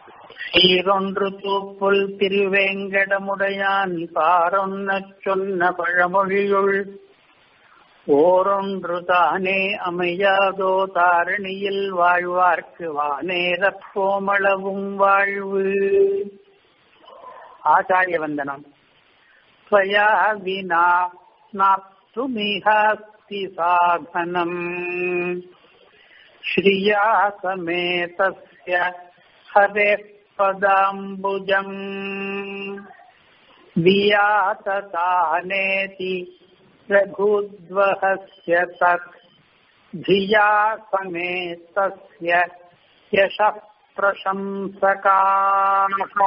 சீரொன்று தூப்புல் திருவேங்கடமுடையான் பாரொன்னச் சொன்ன பழமொழியுள் ஓரொன்று தானே அமையாதோ தாரணியில் வாழ்வார்க்கு வானேரப் போமளவும் வாழ்வு ஆச்சாரிய வந்தனம் त्वया विना नाप्तुमिहास्ति साधनम् श्रिया समेतस्य हरेः पदाम्बुजम् वियाततानेति रघुद्वहस्य तत् धिया समेतस्य यशः प्रशंसकाः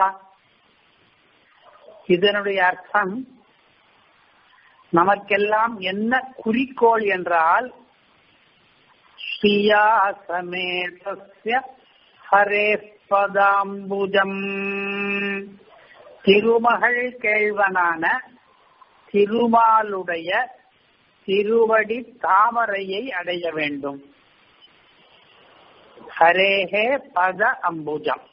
இதனுடைய அர்த்தம் நமக்கெல்லாம் என்ன குறிக்கோள் என்றால் ஸ்ரீயா சமேதஸ்ய ஹரே பதாம்புஜம் திருமகள் கேழ்வனான திருமாலுடைய திருவடி தாமரையை அடைய வேண்டும் ஹரேஹே பத அம்புஜம்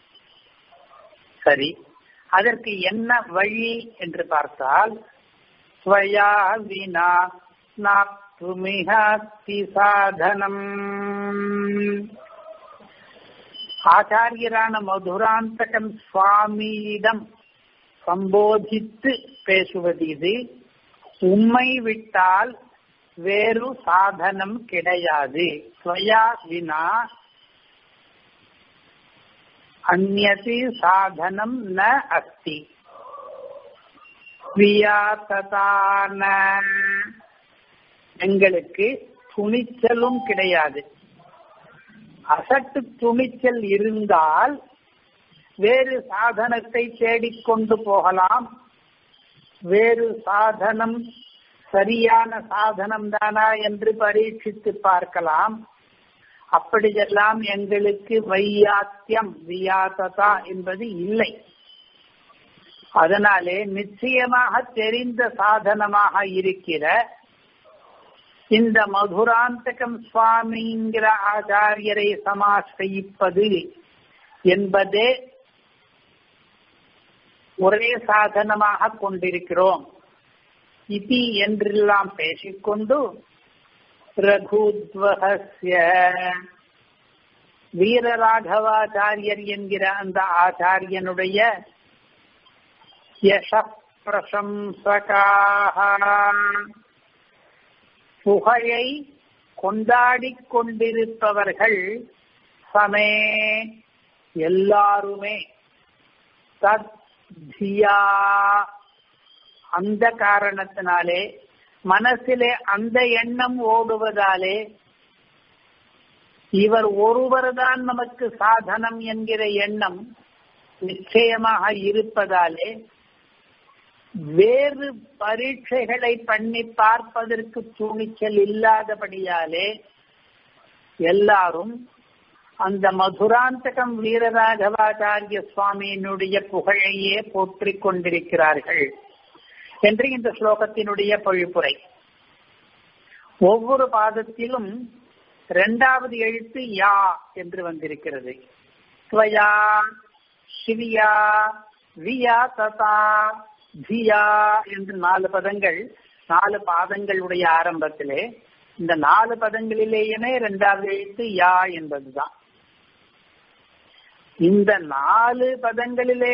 சரி அதற்கு என்ன வழி என்று பார்த்தால் ஸ்வயா வினா நாப்துமிஹாஸ்தி சாதனம் ஆச்சாரியரான மதுராந்தகம் சுவாமியிடம் சம்போதித்து பேசுவது இது உம்மை விட்டால் வேறு சாதனம் கிடையாது ஸ்வயா வினா அந்நதி சாதனம் ந அஸ்தி வியாத்ததான எங்களுக்கு துணிச்சலும் கிடையாது அசட்டு துணிச்சல் இருந்தால் வேறு சாதனத்தை தேடிக்கொண்டு போகலாம் வேறு சாதனம் சரியான சாதனம் தானா என்று பரீட்சித்து பார்க்கலாம் அப்படியெல்லாம் எங்களுக்கு வையாத்தியம் வியாசதா என்பது இல்லை அதனாலே நிச்சயமாக தெரிந்த சாதனமாக இருக்கிற இந்த மதுராந்தகம் சுவாமிங்கிற ஆச்சாரியரை சமாசிரிப்பது என்பதே ஒரே சாதனமாக கொண்டிருக்கிறோம் இதி என்றெல்லாம் பேசிக்கொண்டு ரகுத்வஹஸ்ய வீரராகவாச்சாரியர் என்கிற அந்த ஆச்சாரியனுடைய யச பிரசம்சகாக புகழை கொண்டாடிக் கொண்டிருப்பவர்கள் சமே எல்லாருமே தத் அந்த காரணத்தினாலே மனசிலே அந்த எண்ணம் ஓடுவதாலே இவர் ஒருவர்தான் நமக்கு சாதனம் என்கிற எண்ணம் நிச்சயமாக இருப்பதாலே வேறு பரீட்சைகளை பண்ணி பார்ப்பதற்கு துணிச்சல் இல்லாதபடியாலே எல்லாரும் அந்த மதுராந்தகம் வீரராகவாச்சாரிய சுவாமியினுடைய புகழையே போற்றிக் கொண்டிருக்கிறார்கள் என்று இந்த ஸ்லோகத்தினுடைய பொழிப்புரை ஒவ்வொரு பாதத்திலும் இரண்டாவது எழுத்து யா என்று வந்திருக்கிறது ஸ்வயா சிவியா வியா ததா தியா என்று நாலு பதங்கள் நாலு பாதங்களுடைய ஆரம்பத்திலே இந்த நாலு பதங்களிலேயுமே இரண்டாவது எழுத்து யா என்பதுதான் இந்த நாலு பதங்களிலே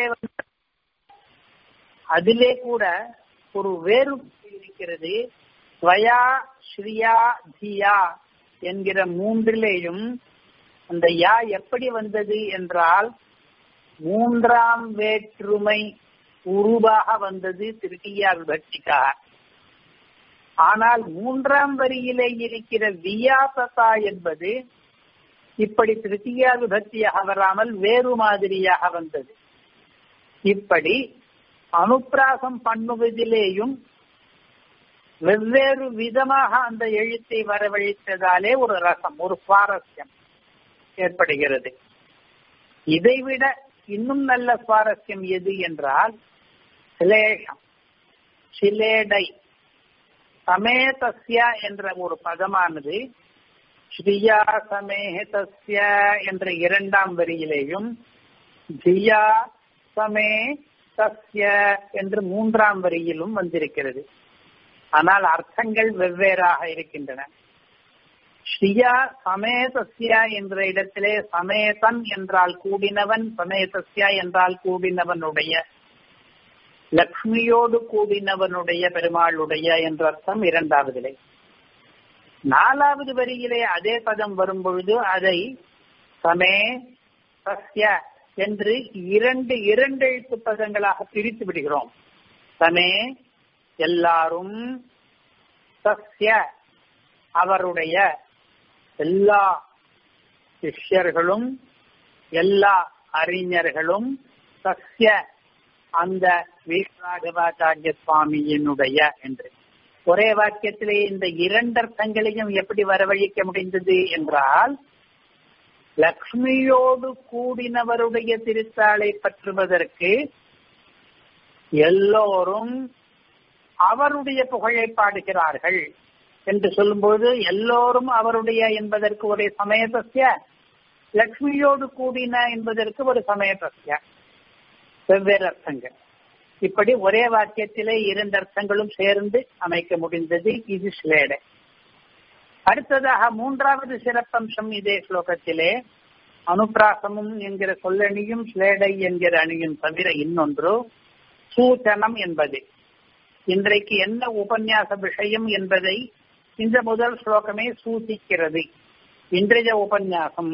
அதிலே கூட ஒரு வேறு இருக்கிறது ஸ்வயா ஸ்ரீயா தியா என்கிற மூன்றிலேயும் அந்த யா எப்படி வந்தது என்றால் மூன்றாம் வேற்றுமை உருவாக வந்தது திருட்டியா விபக்திக்காக ஆனால் மூன்றாம் வரியிலே இருக்கிற வியாசதா என்பது இப்படி திருத்தியா விபக்தியாக வராமல் வேறு மாதிரியாக வந்தது இப்படி அனுப்பிராசம் பண்ணுவதிலேயும் வெவ்வேறு விதமாக அந்த எழுத்தை வரவழைத்ததாலே ஒரு ரசம் ஒரு சுவாரஸ்யம் ஏற்படுகிறது இதைவிட இன்னும் நல்ல சுவாரஸ்யம் எது என்றால் சிலேஷம் சிலேடை சமேதஸ்ய என்ற ஒரு பதமானது ஸ்ரீயா சமேதஸ்ய என்ற இரண்டாம் வரியிலேயும் ஜியா சமே சஸ்ய என்று மூன்றாம் வரியிலும் வந்திருக்கிறது ஆனால் அர்த்தங்கள் வெவ்வேறாக இருக்கின்றன ஸ்ரீயா சமேதஸ்யா என்ற இடத்திலே சமேதன் என்றால் கூடினவன் சமேதஸ்யா என்றால் கூடினவனுடைய லக்ஷ்மியோடு கூடினவனுடைய பெருமாளுடைய என்ற அர்த்தம் இரண்டாவதிலே நாலாவது வரியிலே அதே பதம் வரும் பொழுது அதை சமே சஸ்ய என்று இரண்டு இரண்டு எழுத்து பதங்களாக பிரித்து விடுகிறோம் சமே எல்லாரும் சஸ்ய அவருடைய எல்லா சிஷ்யர்களும் எல்லா அறிஞர்களும் சஸ்ய அந்த வீரராகவாச்சாரிய சுவாமியினுடைய என்று ஒரே வாக்கியத்திலே இந்த இரண்டர்த்தங்களையும் எப்படி வரவழைக்க முடிந்தது என்றால் லக்ஷ்மியோடு கூடினவருடைய திருத்தாளை பற்றுவதற்கு எல்லோரும் அவருடைய புகழை பாடுகிறார்கள் என்று சொல்லும்போது எல்லோரும் அவருடைய என்பதற்கு ஒரு சமயத்தசிய லக்ஷ்மியோடு கூடின என்பதற்கு ஒரு சமயத்தசிய வெவ்வேறு அர்த்தங்கள் இப்படி ஒரே வாக்கியத்திலே இரண்டு அர்த்தங்களும் சேர்ந்து அமைக்க முடிந்தது இது ஸ்லேடை அடுத்ததாக மூன்றாவது சிறப்பம்சம் இதே ஸ்லோகத்திலே அனுப்பிராசமும் என்கிற சொல்லணியும் ஸ்லேடை என்கிற அணியும் தவிர இன்னொன்று சூச்சனம் என்பது இன்றைக்கு என்ன உபன்யாச விஷயம் என்பதை இந்த முதல் ஸ்லோகமே சூசிக்கிறது இன்றைய உபன்யாசம்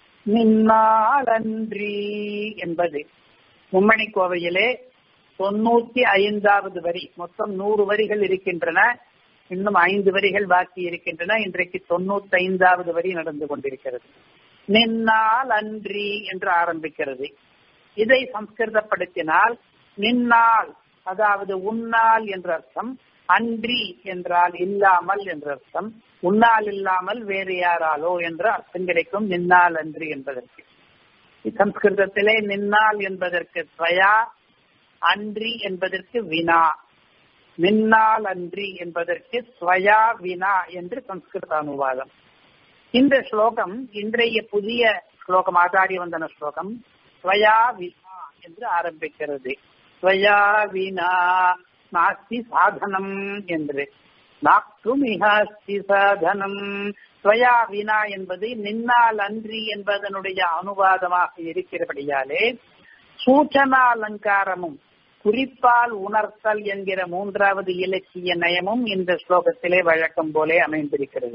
நின்னாலன்றி என்பது மும்மணி கோவையிலே தொண்ணூத்தி ஐந்தாவது வரி மொத்தம் நூறு வரிகள் இருக்கின்றன இன்னும் ஐந்து வரிகள் பாக்கி இருக்கின்றன இன்றைக்கு தொண்ணூத்தி ஐந்தாவது வரி நடந்து கொண்டிருக்கிறது நின்னால் அன்றி என்று ஆரம்பிக்கிறது இதை சம்ஸ்கிருதப்படுத்தினால் நின்னால் அதாவது உன்னால் என்ற அர்த்தம் அன்றி என்றால் இல்லாமல் என்ற அர்த்தம் உன்னால் இல்லாமல் வேறு யாராலோ என்ற அர்த்தம் கிடைக்கும் நின்னால் அன்றி என்பதற்கு சம்ஸ்கிருதத்திலே நின்னால் என்பதற்கு ஸ்வயா அன்றி என்பதற்கு வினா நின்னால் அன்றி என்பதற்கு ஸ்வயா வினா என்று சம்ஸ்கிருத அனுவாதம் இந்த ஸ்லோகம் இன்றைய புதிய ஸ்லோகம் ஆச்சாரிய வந்தன ஸ்லோகம் ஸ்வயா வினா என்று ஆரம்பிக்கிறது ஸ்வயா வினா நாஸ்தி சாதனம் என்று நாக்துமிஹாஸ்தி சாதனம் ஸ்வயா வினா என்பது நின்னால் அன்றி என்பதனுடைய அனுவாதமாக இருக்கிறபடியாலே சூச்சனா அலங்காரமும் குறிப்பால் உணர்த்தல் என்கிற மூன்றாவது இலக்கிய நயமும் இந்த ஸ்லோகத்திலே வழக்கம் போலே அமைந்திருக்கிறது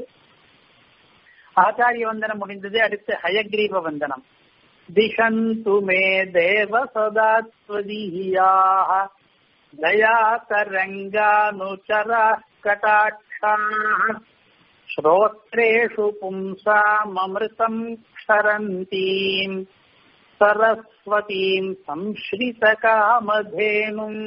ஆச்சாரிய வந்தனம் முடிந்தது அடுத்து ஹயக்ரீவ வந்தனம் திஷந்து மே தேவ சதாத்வதீயாக தயா தரங்கானுச்சரா கட்டாட்சாः श्रोत्रेषु पुंसाममृतम् क्षरन्तीम् சரஸ்வதீம் சம்ஸ்ரிதகாமதேனும்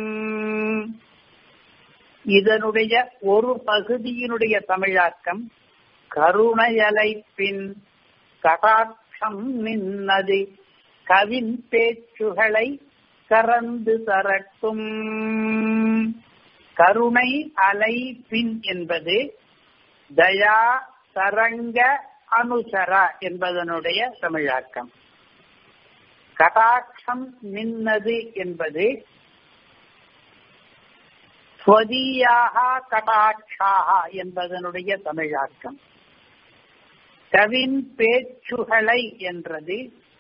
இதனுடைய ஒரு பகுதியினுடைய தமிழாக்கம் கருணையலைப்பின் கடாட்சம் நின்னது கவின் பேச்சுகளை கறந்து தரட்டும் கருணை அலை பின் என்பது தயா தரங்க அனுசரா என்பதனுடைய தமிழாக்கம் கடாட்சம் நின்னது என்பது ஸ்வதீயாக கடாட்சாக என்பதனுடைய தமிழாக்கம் கவின் பேச்சுகளை என்றது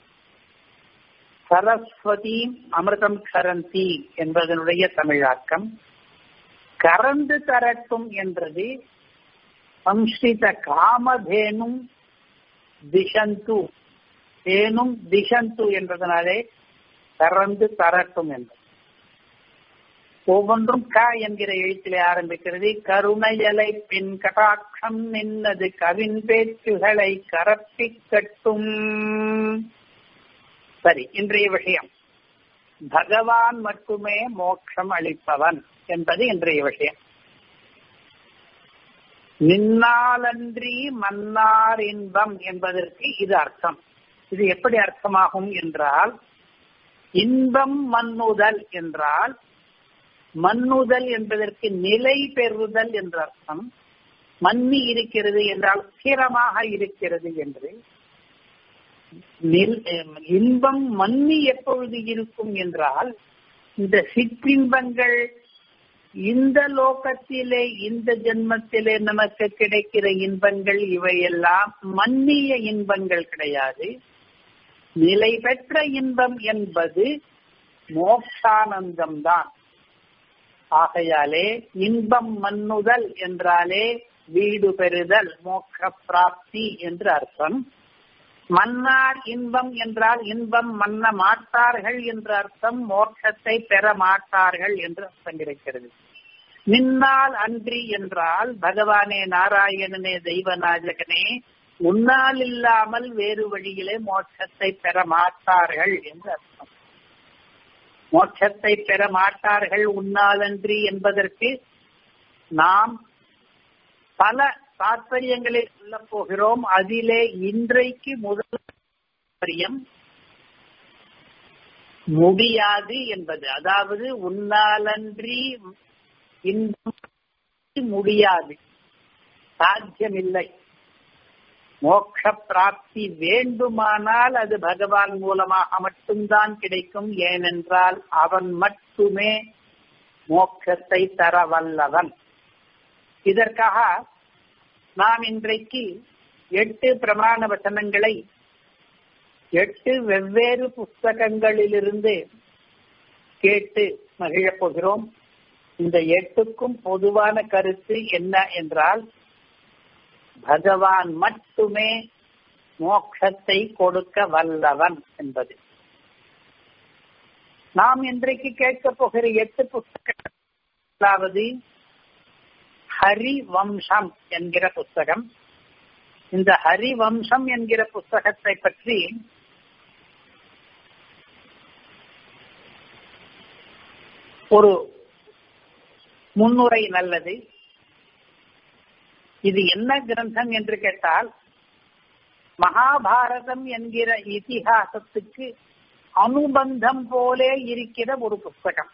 சரஸ்வதி அமிர்தம் கரந்தி என்பதனுடைய தமிழாக்கம் கறந்து தரட்டும் என்றது சம்ஸ்கிருத காமதேனும் திசந்து தேனும் திசந்து என்பதனாலே கறந்து தரட்டும் என்று ஒவ்வொன்றும் க என்கிற எழுத்திலே ஆரம்பிக்கிறது கருணையலை பின் கடாட்சம் நின்னது கவின் பேச்சுகளை கரப்பி கட்டும் சரி இன்றைய விஷயம் பகவான் மட்டுமே மோட்சம் அளிப்பவன் என்பது இன்றைய விஷயம் நின்னாலன்றி மன்னார் இன்பம் என்பதற்கு இது அர்த்தம் இது எப்படி அர்த்தமாகும் என்றால் இன்பம் மன்னுதல் என்றால் மன்னுதல் என்பதற்கு நிலை பெறுதல் என்ற அர்த்தம் மன்னி இருக்கிறது என்றால் ஸ்திரமாக இருக்கிறது என்று இன்பம் மன்னி எப்பொழுது இருக்கும் என்றால் இந்த சிற்றின்பங்கள் இந்த லோகத்திலே இந்த ஜென்மத்திலே நமக்கு கிடைக்கிற இன்பங்கள் இவையெல்லாம் மன்னிய இன்பங்கள் கிடையாது நிலை பெற்ற இன்பம் என்பது மோக்ஷானந்தம் தான் ஆகையாலே இன்பம் மன்னுதல் என்றாலே வீடு பெறுதல் மோட்ச பிராப்தி என்று அர்த்தம் மன்னார் இன்பம் என்றால் இன்பம் மன்ன மாட்டார்கள் என்ற அர்த்தம் மோட்சத்தை பெற மாட்டார்கள் என்று அர்த்தம் கிடைக்கிறது நின்னால் அன்றி என்றால் பகவானே நாராயணனே தெய்வநாயகனே உன்னால் இல்லாமல் வேறு வழியிலே மோட்சத்தை பெற மாட்டார்கள் என்று அர்த்தம் மோட்சத்தை பெற மாட்டார்கள் உன்னாலன்றி என்பதற்கு நாம் பல தாற்பயங்களை சொல்ல போகிறோம் அதிலே இன்றைக்கு முதல் தாற்பயம் முடியாது என்பது அதாவது உன்னாலன்றி இன்பம் முடியாது சாத்தியமில்லை மோட்ச பிராப்தி வேண்டுமானால் அது பகவான் மூலமாக மட்டும்தான் கிடைக்கும் ஏனென்றால் அவன் மட்டுமே மோட்சத்தை தர வல்லவன் இதற்காக நாம் இன்றைக்கு எட்டு பிரமாண வசனங்களை எட்டு வெவ்வேறு புஸ்தகங்களிலிருந்து கேட்டு மகிழப் போகிறோம் இந்த எட்டுக்கும் பொதுவான கருத்து என்ன என்றால் பகவான் மட்டுமே மோட்சத்தை கொடுக்க வல்லவன் என்பது நாம் இன்றைக்கு கேட்க போகிற எட்டு புஸ்தகங்களாவது ஹரி வம்சம் என்கிற புஸ்தகம் இந்த ஹரி வம்சம் என்கிற புஸ்தகத்தை பற்றி ஒரு முன்னுரை நல்லது இது என்ன கிரந்தம் என்று கேட்டால் மகாபாரதம் என்கிற இதிகாசத்துக்கு அனுபந்தம் போலே இருக்கிற ஒரு புஸ்தகம்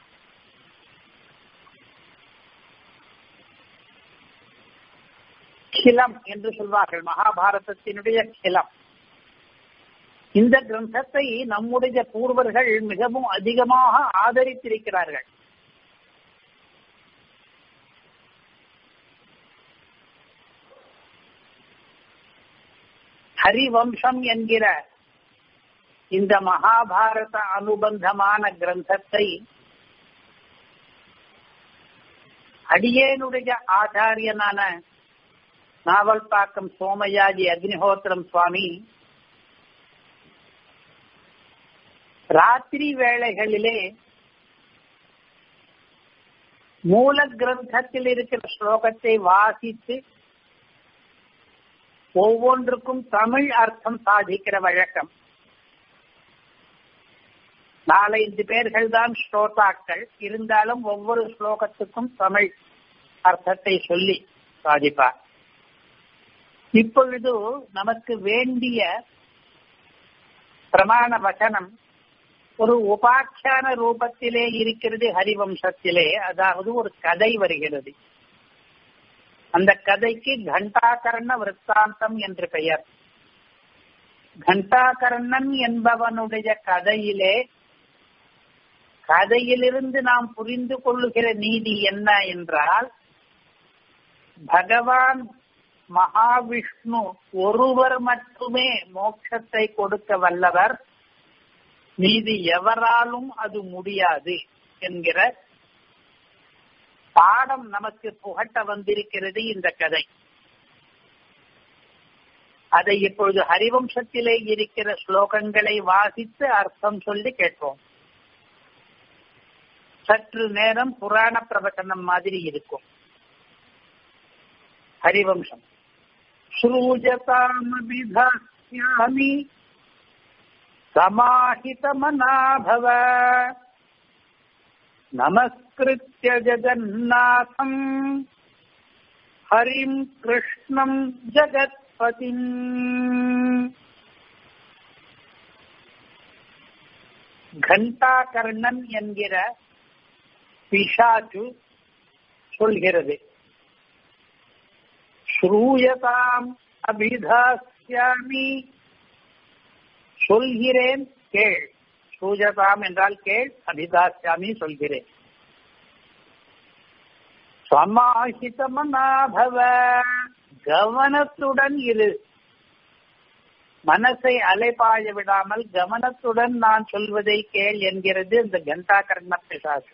கிளம் என்று சொல்வார்கள் மகாபாரதத்தினுடைய கிளம் இந்த கிரந்தத்தை நம்முடைய பூர்வர்கள் மிகவும் அதிகமாக ஆதரித்திருக்கிறார்கள் ஹரிவம்சம் என்கிற இந்த மகாபாரத அனுபந்தமான கிரந்தத்தை அடியேனுடைய ஆச்சாரியனான நாவல்பாக்கம் சோமயாஜி அக்னிஹோத்திரம் சுவாமி ராத்திரி வேளைகளிலே மூல கிரந்தத்தில் இருக்கிற ஸ்லோகத்தை வாசித்து ஒவ்வொன்றுக்கும் தமிழ் அர்த்தம் சாதிக்கிற வழக்கம் நாலஞ்சு பேர்கள் தான் ஸ்ரோதாக்கள் இருந்தாலும் ஒவ்வொரு ஸ்லோகத்துக்கும் தமிழ் அர்த்தத்தை சொல்லி சாதிப்பார் இப்பொழுது நமக்கு வேண்டிய பிரமாண வசனம் ஒரு உபாக்கியான ரூபத்திலே இருக்கிறது ஹரிவம்சத்திலே அதாவது ஒரு கதை வருகிறது அந்த கதைக்கு கண்டாகர்ண விற்த்தாந்தம் என்று பெயர் கண்டாகர்ணன் என்பவனுடைய கதையிலே கதையிலிருந்து நாம் புரிந்து கொள்ளுகிற நீதி என்ன என்றால் பகவான் மகாவிஷ்ணு ஒருவர் மட்டுமே மோட்சத்தை கொடுக்க வல்லவர் மீதி எவராலும் அது முடியாது என்கிற பாடம் நமக்கு புகட்ட வந்திருக்கிறது இந்த கதை அதை இப்பொழுது ஹரிவம்சத்திலே இருக்கிற ஸ்லோகங்களை வாசித்து அர்த்தம் சொல்லி கேட்போம் சற்று நேரம் புராண பிரவச்சனம் மாதிரி இருக்கும் ஹரிவம்சம் ஸ்ரூஜதாமபிதாஸ்யாமி சமாஹிதமனாபவ நமஸ்கிருத்ய ஜகநாதம் ஹரிம் கிருஷ்ணம் ஜகத்பதிம் கண்டாகர்ணன் என்கிற பிஷாச்சு சொல்கிறது ஸ்ரூயதாம் அபிதாஸ்யாமி சொல்கிறேன் கேள் சூஜதாம் என்றால் கேள் அபிதாசியாமி சொல்கிறேன் சமாஹிதமனாபவ கவனத்துடன் இரு மனசை அலைபாய விடாமல் கவனத்துடன் நான் சொல்வதை கேள் என்கிறது இந்த கண்டா கர்ண பிசாசு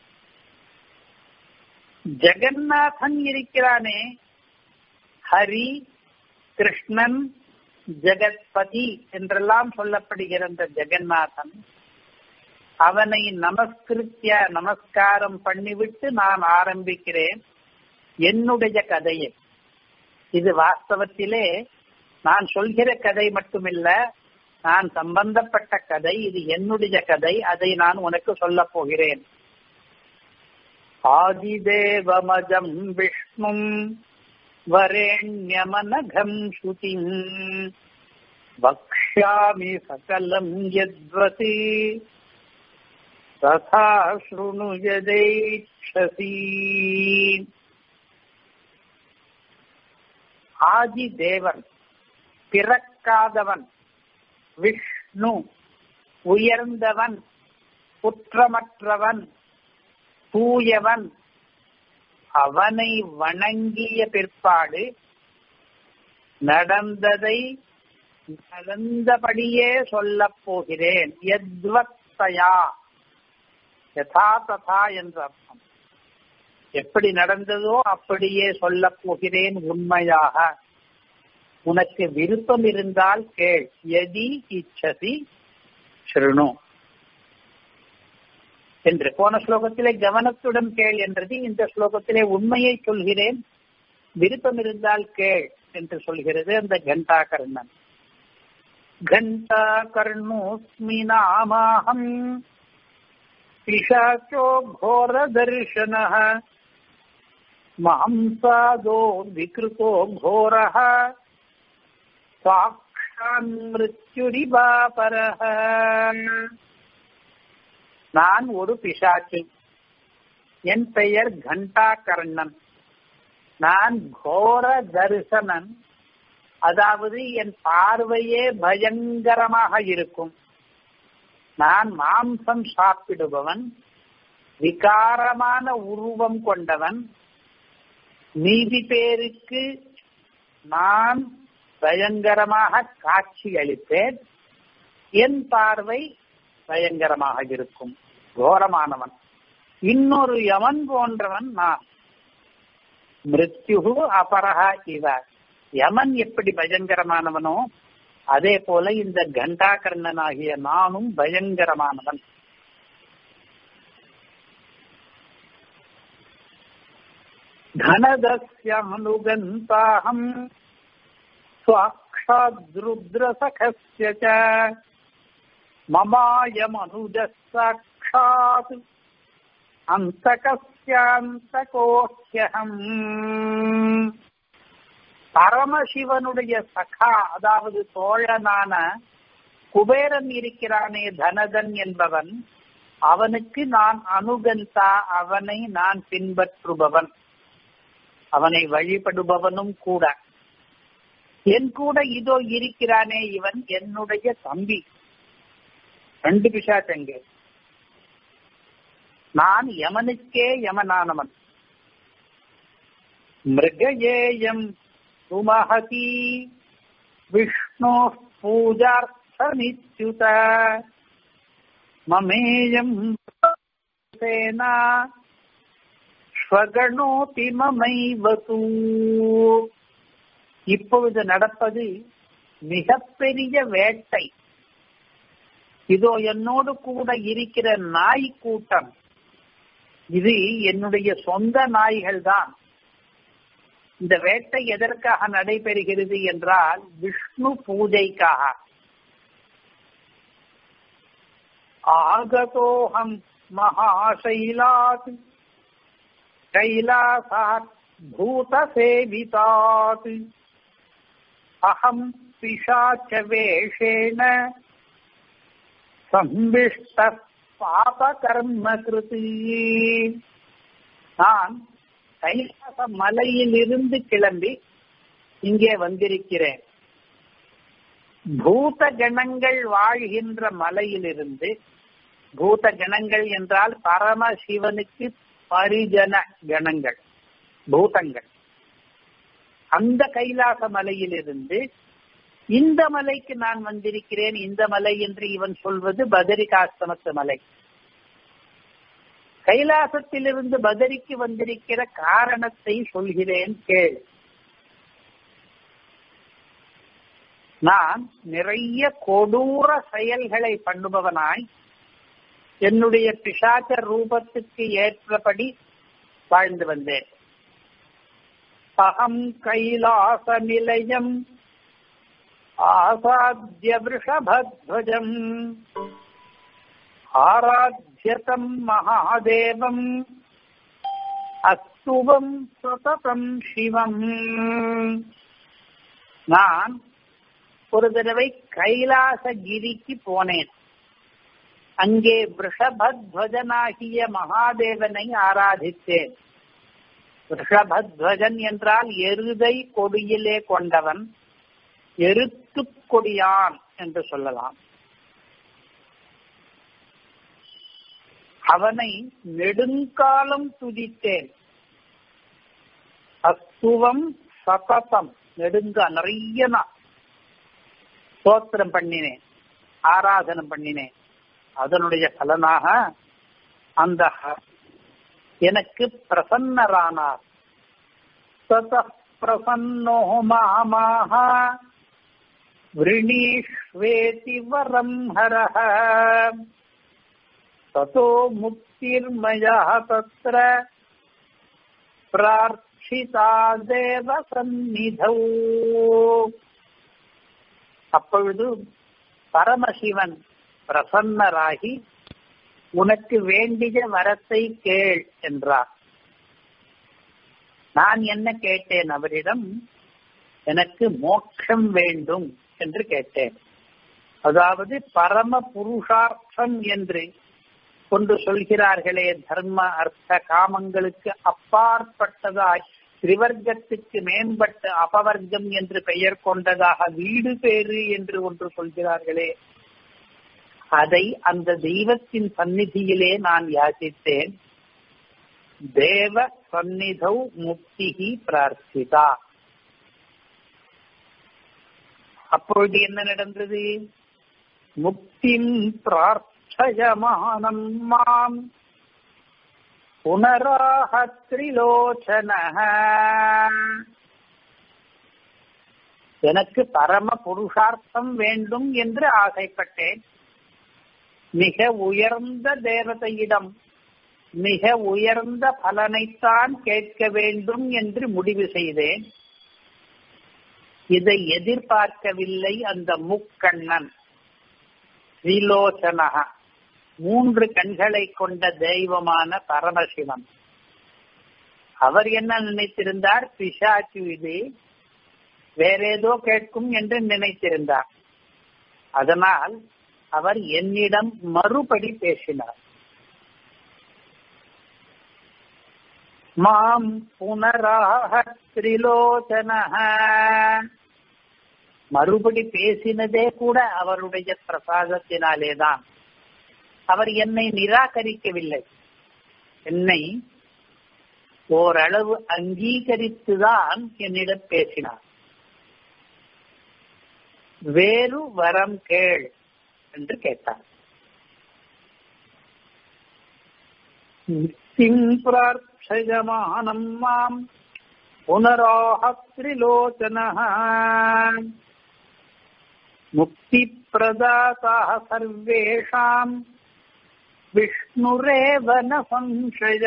ஜெகநாதன் இருக்கிறானே ஹரி கிருஷ்ணன் ஜெகத்பதி என்றெல்லாம் சொல்லப்படுகிற இந்த ஜெகநாதன் அவனை நமஸ்கிருத்திய நமஸ்காரம் பண்ணிவிட்டு நான் ஆரம்பிக்கிறேன் என்னுடைய கதையை இது வாஸ்தவத்திலே நான் சொல்கிற கதை மட்டுமில்ல நான் சம்பந்தப்பட்ட கதை இது என்னுடைய கதை அதை நான் உனக்கு சொல்ல போகிறேன் ஆதிதேவமஜம் விஷ்ணும் வரேண்யமனகம் ஸ்ருதிம் வக்ஷ்யாமி சகலம் யத்வதி ததா ஸ்ருணு யதைட்சசி ஆதி தேவன் பிறக்காதவன் விஷ்ணு உயர்ந்தவன் குற்றமற்றவன் தூயவன் அவனை வணங்கிய பிற்பாடு நடந்ததை நடந்தபடியே சொல்லப் போகிறேன் எத்வத்தயா யதா ததா என்ற அர்த்தம் எப்படி நடந்ததோ அப்படியே சொல்லப் போகிறேன் உண்மையாக உனக்கு விருப்பம் இருந்தால் கேள் எதி இச்சதி ஸ்ருணு என்று போன ஸ்லோகத்திலே கவனத்துடன் கேள் என்றது இந்த ஸ்லோகத்திலே உண்மையை சொல்கிறேன் விருப்பம் இருந்தால் கேள் என்று சொல்கிறது அந்த கண்டா கர்ணன் கண்டா கர்ணோஸ்மி நாமாஹம் பிசாச்சோ கோர தர்ஷன மாம்சாதோ விகிருதோ கோரஹ சாட்சான் மிருத்யுரிபாபரஹ நான் ஒரு பிசாச்சு என் பெயர் கண்டா கர்ணன் நான் கோர தரிசனன் அதாவது என் பார்வையே பயங்கரமாக இருக்கும் நான் மாம்சம் சாப்பிடுபவன் விகாரமான உருவம் கொண்டவன் நீதி பேருக்கு நான் பயங்கரமாக காட்சி அளிப்பேன் என் பார்வை பயங்கரமாக இருக்கும் கோரமானவன் இன்னொரு யமன் போன்றவன் நான் மிருத்யு அபரஹா இவ யமன் எப்படி பயங்கரமானவனோ அதே போல இந்த கண்டாகர்ணன் ஆகிய நானும் பயங்கரமானவன் घनदस्यमनुगन्ताहम् स्वाक्षाद्रुद्रसखस्य च ममायमनुजः साक्षात् அந்தகஸ்யாந்தகோஹ்யகம் பரமசிவனுடைய சகா அதாவது தோழனான குபேரன் இருக்கிறானே தனதன் என்பவன் அவனுக்கு நான் அனுகந்தா அவனை நான் பின்பற்றுபவன் அவனை வழிபடுபவனும் கூட என் கூட இதோ இருக்கிறானே இவன் என்னுடைய தம்பி ரெண்டு பிசாச்சங்க நான் யமனுக்கே யமனானவன் மிருகயேயம் சுமஹதி விஷ்ணு பூஜார்த்தமித்யுத மமேயம் சேனா ஸ்வகணோதி மமைவது இப்பொழுது நடப்பது மிகப்பெரிய வேட்டை இதோ என்னோடு கூட இருக்கிற நாய் கூட்டம் இது என்னுடைய சொந்த நாய்கள் தான் இந்த வேட்டை எதற்காக நடைபெறுகிறது என்றால் விஷ்ணு பூஜைக்காக ஆகதோகம் மகாசைலாத் கைலாசாத் பூதசேவிதாத் அகம் பிசாச்ச வேஷேன சம்பிஷ்ட பாப கர்ம கிருதி நான் கைலாச மலையிலிருந்து கிளம்பி இங்கே வந்திருக்கிறேன் பூத கணங்கள் வாழ்கின்ற மலையிலிருந்து பூத கணங்கள் என்றால் பரமசிவனுக்கு பரிஜன கணங்கள் பூதங்கள் அந்த கைலாச மலையிலிருந்து இந்த மலைக்கு நான் வந்திருக்கிறேன் இந்த மலை என்று இவன் சொல்வது பதரிகாசிரமத்து மலை கைலாசத்திலிருந்து பதரிக்கு வந்திருக்கிற காரணத்தை சொல்கிறேன் கேள் நான் நிறைய கொடூர செயல்களை பண்ணுபவனாய் என்னுடைய பிசாச்ச ரூபத்துக்கு ஏற்றபடி வாழ்ந்து வந்தேன் அகம் கைலாச நிலையம் ஆசாத்திய விஷபத்வஜம் ஆராத்தியதம் மகாதேவம் அஸ்துவம் சததம் சிவம் நான் ஒரு தடவை கைலாசகிரிக்கு போனேன் அங்கே விஷபத்வஜனாகிய மகாதேவனை ஆராதித்தேன் ரிஷபத்வஜன் என்றால் எருதை கொடியிலே கொண்டவன் எருத்து கொடியான் என்று சொல்லலாம் அவனை நெடுங்காலம் துதித்தேன் அஸ்துவம் சததம் நெடுங்கா நிறைய நான் ஸ்தோத்திரம் பண்ணினேன் ஆராதனம் பண்ணினேன் அதனுடைய பலனாக அந்த எனக்கு பிரசன்னரானார் தத பிரசன்னோ மாமாக விரணீஷ்வேதி வரம் ஹரஹ ததோ முக்திர்மயா தத்ர பிரார்த்திதா தேவ சந்நிதௌ அப்பொழுது பரமசிவன் பிரசன்னராகி உனக்கு வேண்டிய வரத்தை கேள் என்றார் நான் என்ன கேட்டேன் அவரிடம் எனக்கு மோட்சம் வேண்டும் என்று கேட்டேன் அதாவது பரம புருஷார்த்தம் என்று கொண்டு சொல்கிறார்களே தர்ம அர்த்த காமங்களுக்கு அப்பாற்பட்டதாய் திரிவர்க்கத்துக்கு மேம்பட்ட அபவர்க்கம் என்று பெயர் கொண்டதாக வீடு பேரு என்று ஒன்று சொல்கிறார்களே அதை அந்த தெய்வத்தின் சந்நிதியிலே நான் யாசித்தேன் தேவ சந்நிதௌ முக்திகி பிரார்த்திதா அப்பொழுது என்ன நடந்தது முக்திம் பிரார்த்தயமானம் மாம் புனராக திரிலோச்சன எனக்கு பரம புருஷார்த்தம் வேண்டும் என்று ஆசைப்பட்டேன் மிக உயர்ந்த தேவதையிடம் மிக உயர்ந்த பலனைத்தான் கேட்க வேண்டும் என்று முடிவு செய்தேன் இதை எதிர்பார்க்கவில்லை அந்த முக்கண்ணன் ஸ்ரீலோச்சனக மூன்று கண்களை கொண்ட தெய்வமான பரமசிவன் அவர் என்ன நினைத்திருந்தார் பிசாச்சு இது வேற ஏதோ கேட்கும் என்று நினைத்திருந்தார் அதனால் அவர் என்னிடம் மறுபடி பேசினார் மாம் புனராக திரிலோச்சன மறுபடி பேசினதே கூட அவருடைய பிரசாதத்தினாலேதான் அவர் என்னை நிராகரிக்கவில்லை என்னை ஓரளவு அங்கீகரித்துதான் என்னிடம் பேசினார் வேறு வரம் கேள் என்று கேட்டார் முக்திம் பிரார்த்தயமானம் மாம் புனராக திரிலோச்சன முக்தி பிரதாதா சர்வேஷாம் விஷ்ணுரேவ ந சம்சய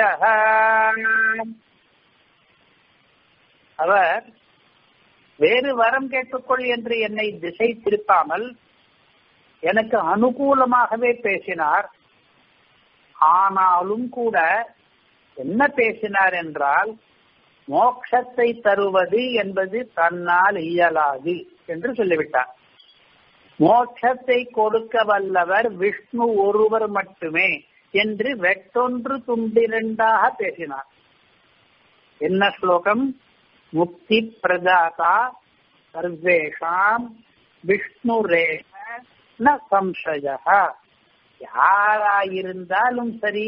அவர் வேறு வரம் கேட்டுக்கொள் என்று என்னை திசை திருப்பாமல் எனக்கு அனுகூலமாகவே பேசினார் ஆனாலும் கூட என்ன பேசினார் என்றால் மோட்சத்தை தருவது என்பது தன்னால் இயலாது என்று சொல்லிவிட்டார் மோட்சத்தை கொடுக்க வல்லவர் விஷ்ணு ஒருவர் மட்டுமே என்று வெட்டொன்று துண்டிரண்டாக பேசினார் என்ன ஸ்லோகம் முக்தி பிரதாதா சர்வேஷாம் விஷ்ணு ந சம்சய யாராயிருந்தாலும் சரி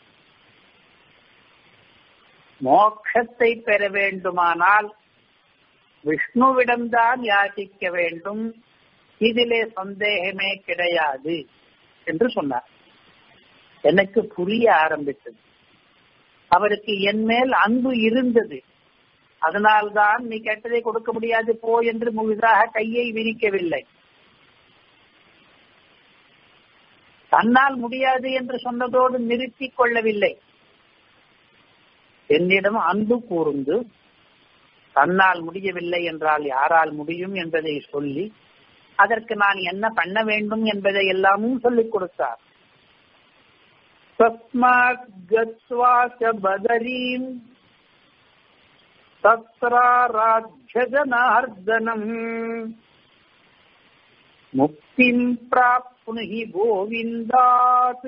மோட்சத்தை பெற வேண்டுமானால் விஷ்ணுவிடம்தான் யாசிக்க வேண்டும் இதிலே சந்தேகமே கிடையாது என்று சொன்னார் எனக்கு புரிய ஆரம்பித்தது அவருக்கு என் மேல் அன்பு இருந்தது அதனால்தான் நீ கேட்டதை கொடுக்க முடியாது போ என்று முழுதாக கையை விரிக்கவில்லை தன்னால் முடியாது என்று சொன்னதோடு நிறுத்திக் கொள்ளவில்லை என்னிடம் அன்பு கூர்ந்து தன்னால் முடியவில்லை என்றால் யாரால் முடியும் என்பதை சொல்லி அதற்கு நான் என்ன பண்ண வேண்டும் என்பதை எல்லாமும் சொல்லிக் கொடுத்தார் தஸ்மாத் கத்வா ச பதரீம் தத்ராராஜ்யஜனார்தனம் முக்திம் பிராப்னுஹி கோவிந்தாத்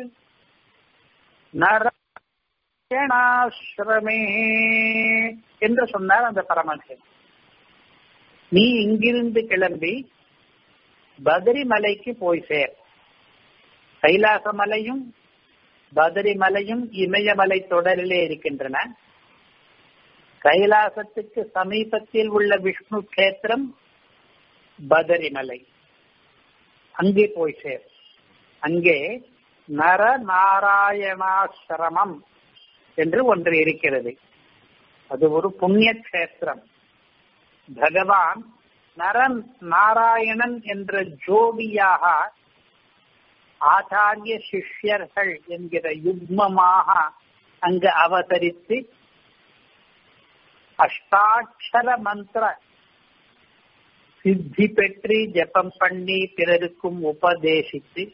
நரணாசிரமே என்று சொன்னார் அந்த பரமஹன் நீ இங்கிருந்து கிளம்பி பதரி மலைக்கு போய் சேர் கைலாச மலையும் பதரி மலையும் இமயமலை தொடரிலே இருக்கின்றன கைலாசத்துக்கு சமீபத்தில் உள்ள விஷ்ணு கேத்திரம் பதரிமலை அங்கே போய் சேர் அங்கே நர நாராயணாசிரமம் என்று ஒன்று இருக்கிறது அது ஒரு புண்ணிய கஷேத்திரம் பகவான் நரன் நாராயணன் என்ற ஜோடியாக ஆச்சாரிய சிஷ்யர்கள் என்கிற யுக்மமாக அங்கு அவதரித்து அஷ்டாட்சர மந்திர சித்தி பெற்று ஜபம் பண்ணி பிறருக்கும் உபதேசித்து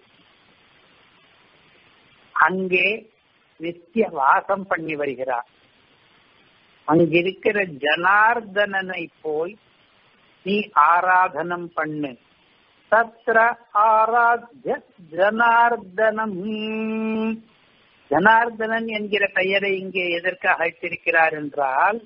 அங்கே நித்திய வாசம் பண்ணி வருகிறார் அங்கிருக்கிற ஜனார்தனனை போய் நீ ஆராதனம் பண்ணு தத்ர ஆராத்ய ஜனார்தனம் ஜனார்தனன் என்கிற பெயரை இங்கே எதற்காக அழைத்திருக்கிறார் என்றால்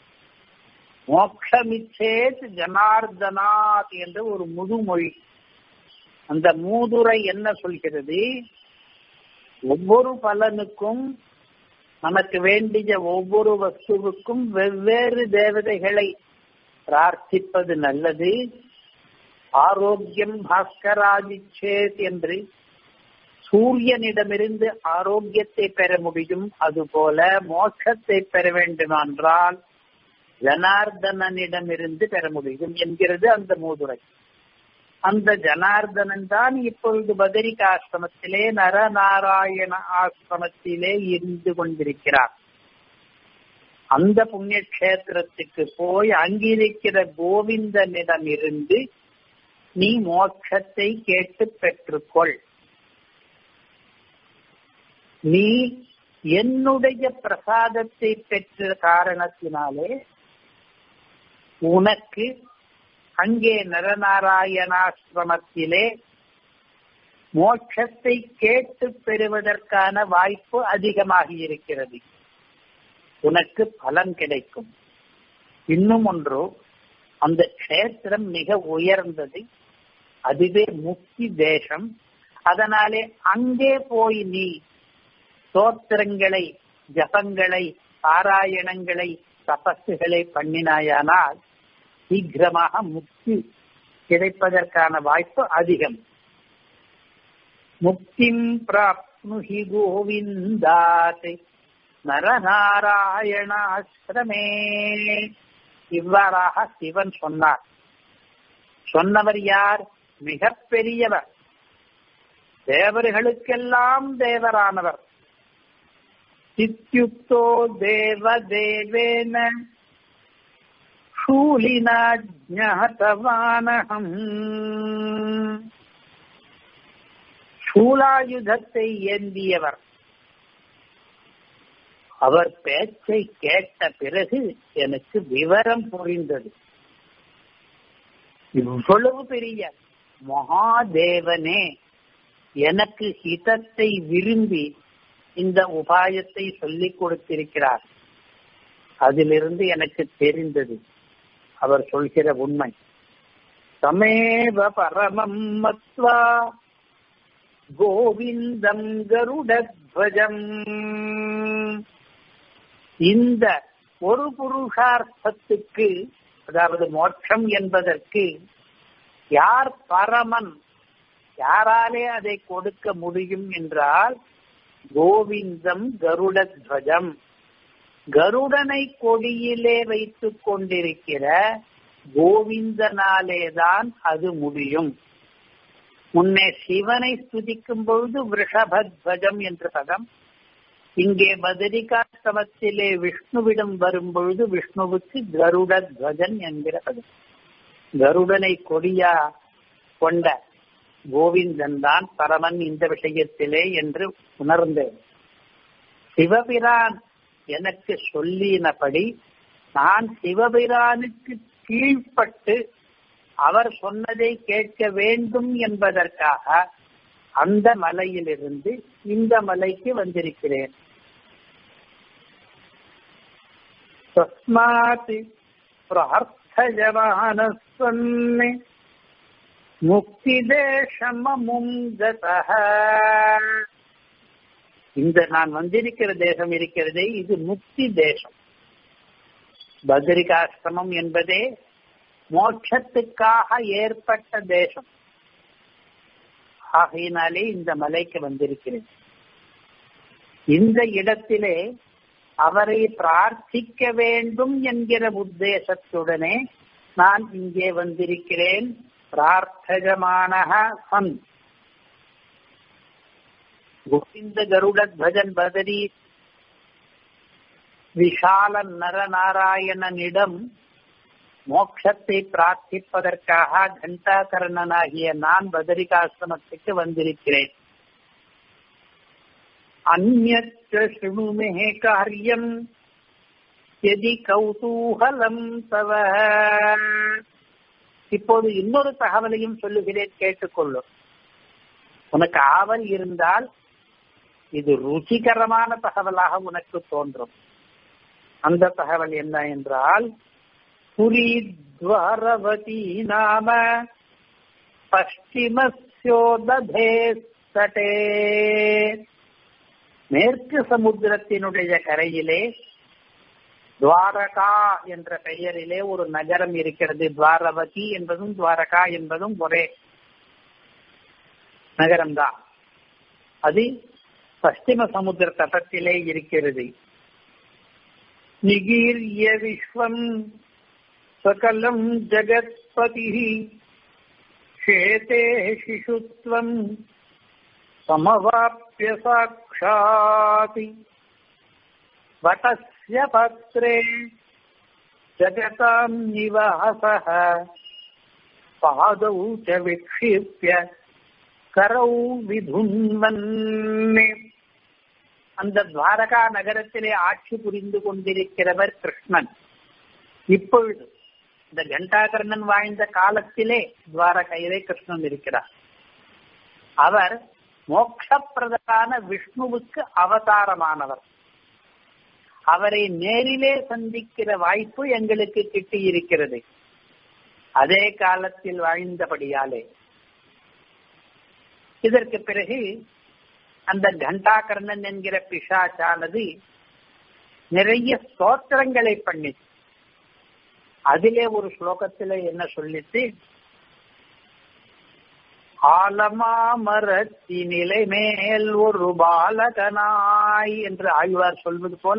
மோக்ஷமிச்சேத் ஜனார்தனாத் என்ற ஒரு முதுமொழி அந்த மூதுரை என்ன சொல்கிறது ஒவ்வொரு பலனுக்கும் நமக்கு வேண்டிய ஒவ்வொரு வஸ்துவுக்கும் வெவ்வேறு தேவதைகளை பிரார்த்திப்பது நல்லது ஆரோக்கியம் பாஸ்கராதிச்சேத் என்று சூரியனிடமிருந்து ஆரோக்கியத்தை பெற முடியும் அதுபோல மோட்சத்தை பெற வேண்டுமென்றால் ஜனார்தனனிடமிருந்து பெற முடியும் என்கிறது அந்த மூதுரை அந்த ஜனார்தனன் தான் இப்பொழுது பதரிக ஆசிரமத்திலே நரநாராயண ஆசிரமத்திலே இருந்து கொண்டிருக்கிறார் அந்த புண்ணிய கஷேத்திரத்துக்கு போய் அங்கிருக்கிற கோவிந்தனிடம் இருந்து நீ மோட்சத்தை கேட்டு பெற்றுக்கொள் நீ என்னுடைய பிரசாதத்தை பெற்ற காரணத்தினாலே உனக்கு அங்கே நரநாராயணாசிரமத்திலே மோட்சத்தை கேட்டு பெறுவதற்கான வாய்ப்பு அதிகமாகி இருக்கிறது உனக்கு பலன் கிடைக்கும் இன்னும் ஒன்று அந்த கஷேத்திரம் மிக உயர்ந்தது அதுவே முக்தி தேசம் அதனாலே அங்கே போய் நீ ஸ்தோத்திரங்களை ஜபங்களை பாராயணங்களை தபஸுகளை பண்ணினாயானால் சீக்கிரமாக முக்தி கிடைப்பதற்கான வாய்ப்பு அதிகம் முக்திம் பிராப்னுஹி கோவிந்தாத் நரநாராயணாசிரமே இவ்வாறாக சிவன் சொன்னார் சொன்னவர் யார் மிக பெரியவர் தேவர்களுக்கெல்லாம் தேவரானவர் இத்தியுக்தோ தேவ தேவேன शूलिना ज्ञातवानहम् சூலாயுதத்தை ஏந்தியவர் அவர் பேச்சை கேட்ட பிறகு எனக்கு விவரம் புரிந்தது இவ்வளவு பெரிய மகாதேவனே எனக்கு ஹிதத்தை விரும்பி இந்த உபாயத்தை சொல்லிக் கொடுத்திருக்கிறார் அதிலிருந்து எனக்கு தெரிந்தது அவர் சொல்கிற உண்மை தமேவ பரமம் மத்வா கோவிந்தம் கருடத்வஜம் இந்த ஒரு புருஷார்த்தத்துக்கு அதாவது மோட்சம் என்பதற்கு யார் பரமன் யாராலே அதை கொடுக்க முடியும் என்றால் கோவிந்தம் கருடத்வஜம் கருடனை கொடியிலே வைத்துக் கொண்டிருக்கிற கோவிந்தனாலேதான் அது முடியும் முன்னே சிவனை ஸ்துதிக்கும் பொழுது விஷபத்வஜம் என்ற பதம் இங்கே பதரிகாஸ்தவத்திலே விஷ்ணுவிடம் வரும் பொழுது விஷ்ணுவுக்கு கருடத்வஜன் என்கிற பதம் கருடனை கொடியா கொண்ட கோவிந்தன் தான் பரமன் இந்த விஷயத்திலே என்று உணர்ந்தேன் சிவபிரான் எனக்கு சொல்லினபடி நான் சிவபிரானுக்கு கீழ்ப்பட்டு அவர் சொன்னதை கேட்க வேண்டும் என்பதற்காக அந்த மலையிலிருந்து இந்த மலைக்கு வந்திருக்கிறேன் தஸ்மாத் பிரார்த்தஜமானஸ்வன்னே முக்திதேசமமும் கதः இந்த நான் வந்திருக்கிற தேசம் இருக்கிறதே இது முக்தி தேசம் பத்ரிகாசிரமம் என்பதே மோட்சத்துக்காக ஏற்பட்ட தேசம் ஆகையினாலே இந்த மலைக்கு வந்திருக்கிறேன் இந்த இடத்திலே அவரை பிரார்த்திக்க வேண்டும் என்கிற உத்தேசத்துடனே நான் இங்கே வந்திருக்கிறேன் பிரார்த்தகமான சன் கோவிந்த கருடத்வஜன் பதரி விஷால நரநாராயணனிடம் மோட்சத்தை பிரார்த்திப்பதற்காக கண்டாகரணனாகிய நான் பதரிகாசிரமத்துக்கு வந்திருக்கிறேன் அந்நற்ற சுணுமே காரியம் எதி கௌதூகலம் தவ இப்போது இன்னொரு தகவலையும் சொல்லுகிறேன் கேட்டுக்கொள்ளும் உனக்கு ஆவல் இருந்தால் இது ருச்சிகரமான தகவலாக உனக்கு தோன்றும் அந்த தகவல் என்ன என்றால் புரித்வாரவதி நாம பஷ்டிமஸ்யோதே தட்டே மேற்கு சமுத்திரத்தினுடைய கரையிலே துவாரகா என்ற பெயரிலே ஒரு நகரம் இருக்கிறது துவாரவதி என்பதும் துவாரகா என்பதும் ஒரே நகரம்தான் அது பশ্চিம சமுத்திர தட்டத்திலே இருக்கிறது நிகீரிய விஸ்வம் சகலம் ஜகத்பதி ஷேதே சிசுத்வம் சமவாப்பிய சாட்சாதி வட்டஸ்ய பத்ரே ஜகதாம் நிவாசः பாதௌ ச விக்ஷிப்ய கரௌ விதுன்வன்னே அந்த துவாரகா நகரத்திலே ஆட்சி புரிந்து கொண்டிருக்கிறவர் கிருஷ்ணன் இப்பொழுது இந்த கண்டாகர்ணன் வாழ்ந்த காலத்திலே துவாரகையிலே கிருஷ்ணன் இருக்கிறார் அவர் மோட்சப்பிரதான விஷ்ணுவுக்கு அவதாரமானவர் அவரை நேரிலே சந்திக்கிற வாய்ப்பு எங்களுக்கு கிட்டி இருக்கிறது அதே காலத்தில் வாழ்ந்தபடியாலே இதற்கு பிறகு அந்த கண்டாகர்ணன் என்கிற பிசாச்சானது நிறைய ஸ்தோத்திரங்களை பண்ணி அதிலே ஒரு ஸ்லோகத்திலே என்ன சொல்லிட்டு ஆலமாமரத்தி நிலை மேல் ஒரு பாலகனாய் என்று ஆழ்வார் சொல்வது போல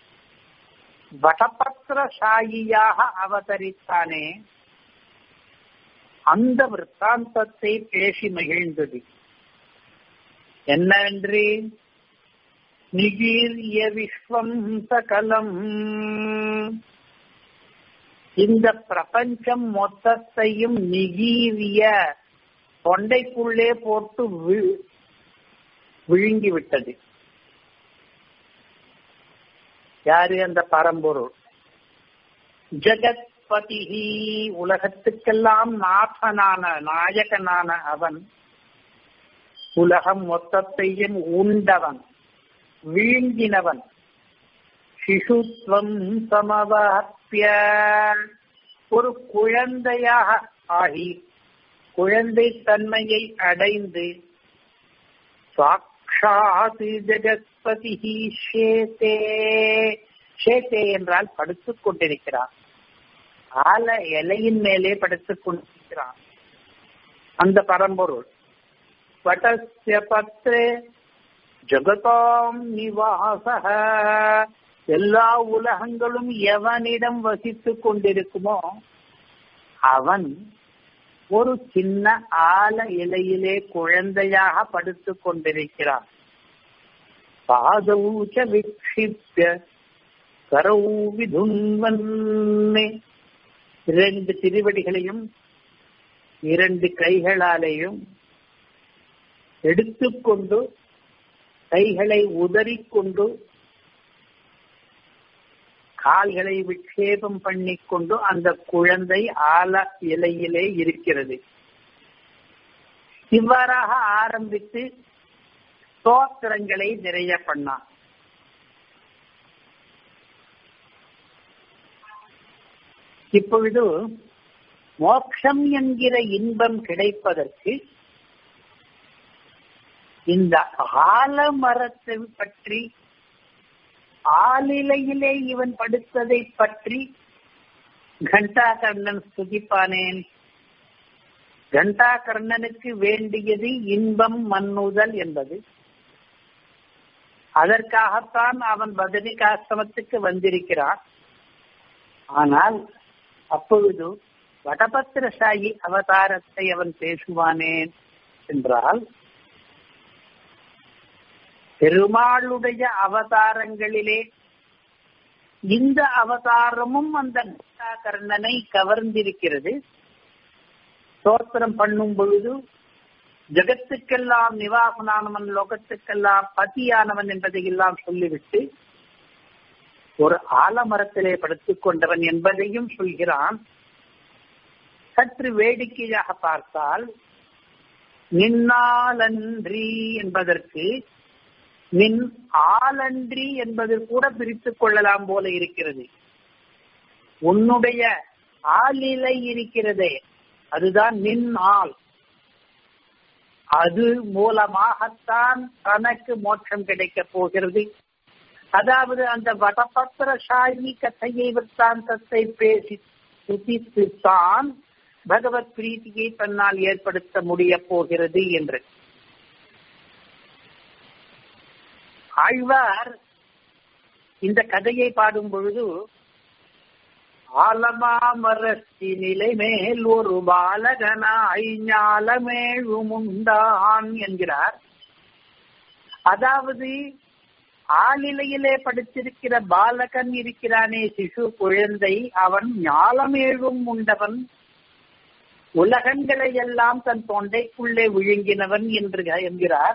வடபத்திரசாயியாக அவதரித்தானே அந்த விற்த்தாந்தத்தை பேசி மகிழ்ந்தது என்னவென்று நிகீரிய விஸ்வம் சகலம் இந்த பிரபஞ்சம் மொத்தத்தையும் நிகீரிய தொண்டைக்குள்ளே போட்டு விழுங்கி விட்டது யாரு அந்த பரம்பொருள் ஜெகத்பதி உலகத்துக்கெல்லாம் நாதனான நாயகனான அவன் உலகம் மொத்தத்தையும் உண்டவன் வீழ்கினவன் சிசுத்வம் சமவாப்பிய ஒரு குழந்தையாக ஆகி குழந்தை தன்மையை அடைந்து சாட்சாத் ஜெகத்பதி ஷேதே ஷேதே என்றால் படுத்துக் கொண்டிருக்கிறார் ஆல இலையின் மேலே படுத்துக் கொண்டிருக்கிறான் அந்த பரம்பொருள் வட்டஸ்ய பத்ரே ஜகதாம் நிவாச எல்லா உலகங்களும் எவனிடம் வசித்துக் கொண்டிருக்குமோ அவன் ஒரு சின்ன ஆல இலையிலே குழந்தையாக படுத்துக் கொண்டிருக்கிறான் பாதவுச்ச விக்ஷிப்ய கரௌ விதுன்வன்னே இரண்டு திருவடிகளையும் இரண்டு கைகளாலேயும் எடுத்துக்கொண்டு கைகளை உதறிக்கொண்டு கால்களை விக்ஷேபம் பண்ணிக்கொண்டு அந்த குழந்தை ஆல இலையிலே இருக்கிறது இவ்வாறாக ஆரம்பித்து ஸ்தோத்திரங்களை நிறைய பண்ணான் இப்பொழுது மோட்சம் என்கிற இன்பம் கிடைப்பதற்கு இந்த ஆலமரத்தை பற்றி ஆலிலையிலே இவன் படுத்ததை பற்றி கண்டாகர்ணன் ஸ்துதிப்பானேன் கண்டாகர்ணனுக்கு வேண்டியது இன்பம் மன்னுதல் என்பது அதற்காகத்தான் அவன் பதனிகாசிரமத்துக்கு வந்திருக்கிறான் ஆனால் அப்பொழுது வடபத்திரசாயி அவதாரத்தை அவன் பேசுவானேன் என்றால் பெருமாளுடைய அவதாரங்களிலே இந்த அவதாரமும் அந்த கர்ணனை கவர்ந்திருக்கிறது ஸ்தோத்திரம் பண்ணும் பொழுது ஜகத்துக்கெல்லாம் நிவாசனானவன் லோகத்துக்கெல்லாம் பதியானவன் என்பதை எல்லாம் சொல்லிவிட்டு ஒரு ஆலமரத்திலே படுத்துக் கொண்டவன் என்பதையும் சொல்கிறான் சற்று வேடிக்கையாக பார்த்தால் நின்னாலன்றி என்பதற்கு நின் ஆலன்றி என்பது கூட பிரித்துக் கொள்ளலாம் போல இருக்கிறது உன்னுடைய ஆளிலை இருக்கிறதே அதுதான் நின் ஆள் அது மூலமாகத்தான் தனக்கு மோட்சம் கிடைக்கப் போகிறது அதாவது அந்த வடபத்திரசாயி கதையை விற்த்தாந்தத்தை பேசி சுதித்துத்தான் பகவத் பிரீத்தியை தன்னால் ஏற்படுத்த முடிய போகிறது என்று ஆழ்வார் இந்த கதையை பாடும் பொழுது ஆலமாமரத்தி நிலை மேல் ஒரு பாலகனாய் ஞாலமேழுமுண்டான் என்கிறார் அதாவது ஆளிலையிலே படுத்திருக்கிற பாலகன் இருக்கிறானே சிசு குழந்தை அவன் ஞாலமேழும் உண்டவன் உலகங்களை எல்லாம் தன் தொண்டைக்குள்ளே விழுங்கினவன் என்று என்கிறார்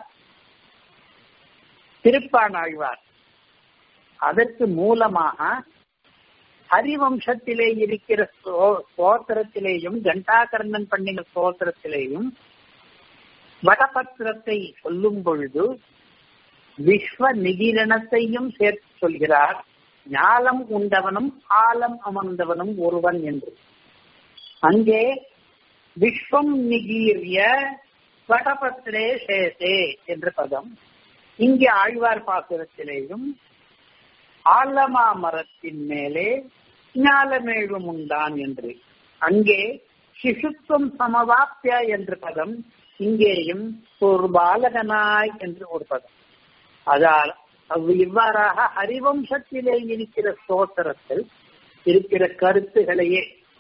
திருப்பானாழ்வார் அதற்கு மூலமாக ஹரிவம்சத்திலே இருக்கிற ஸ்தோத்திரத்திலேயும் கண்டாகர்ணன் பண்ணின ஸ்தோத்திரத்திலேயும் வடபத்திரத்தை சொல்லும் பொழுது விஸ்வ நிகிரணத்தையும் சேர்த்து சொல்கிறார் ஞாலம் உண்டவனும் ஆலம் அமர்ந்தவனும் ஒருவன் என்று அங்கே விஸ்வம் நிகீரிய வடபத்திரே சேசே என்ற பதம் இங்கே ஆழ்வார் பாசுரத்திலேயும் ஆலமா மரத்தின் மேலே ஞாலமேழும் உண்டான் என்று அங்கே சிசுத்துவம் சமவாப்பிய என்ற பதம் இங்கேயும் ஒரு பாலகனாய் என்று ஒரு பதம் அதால் இவ்வாறாக ஹரிவம்சத்திலே இருக்கிற ஸ்தோத்திரத்தில் இருக்கிற கருத்துகளையே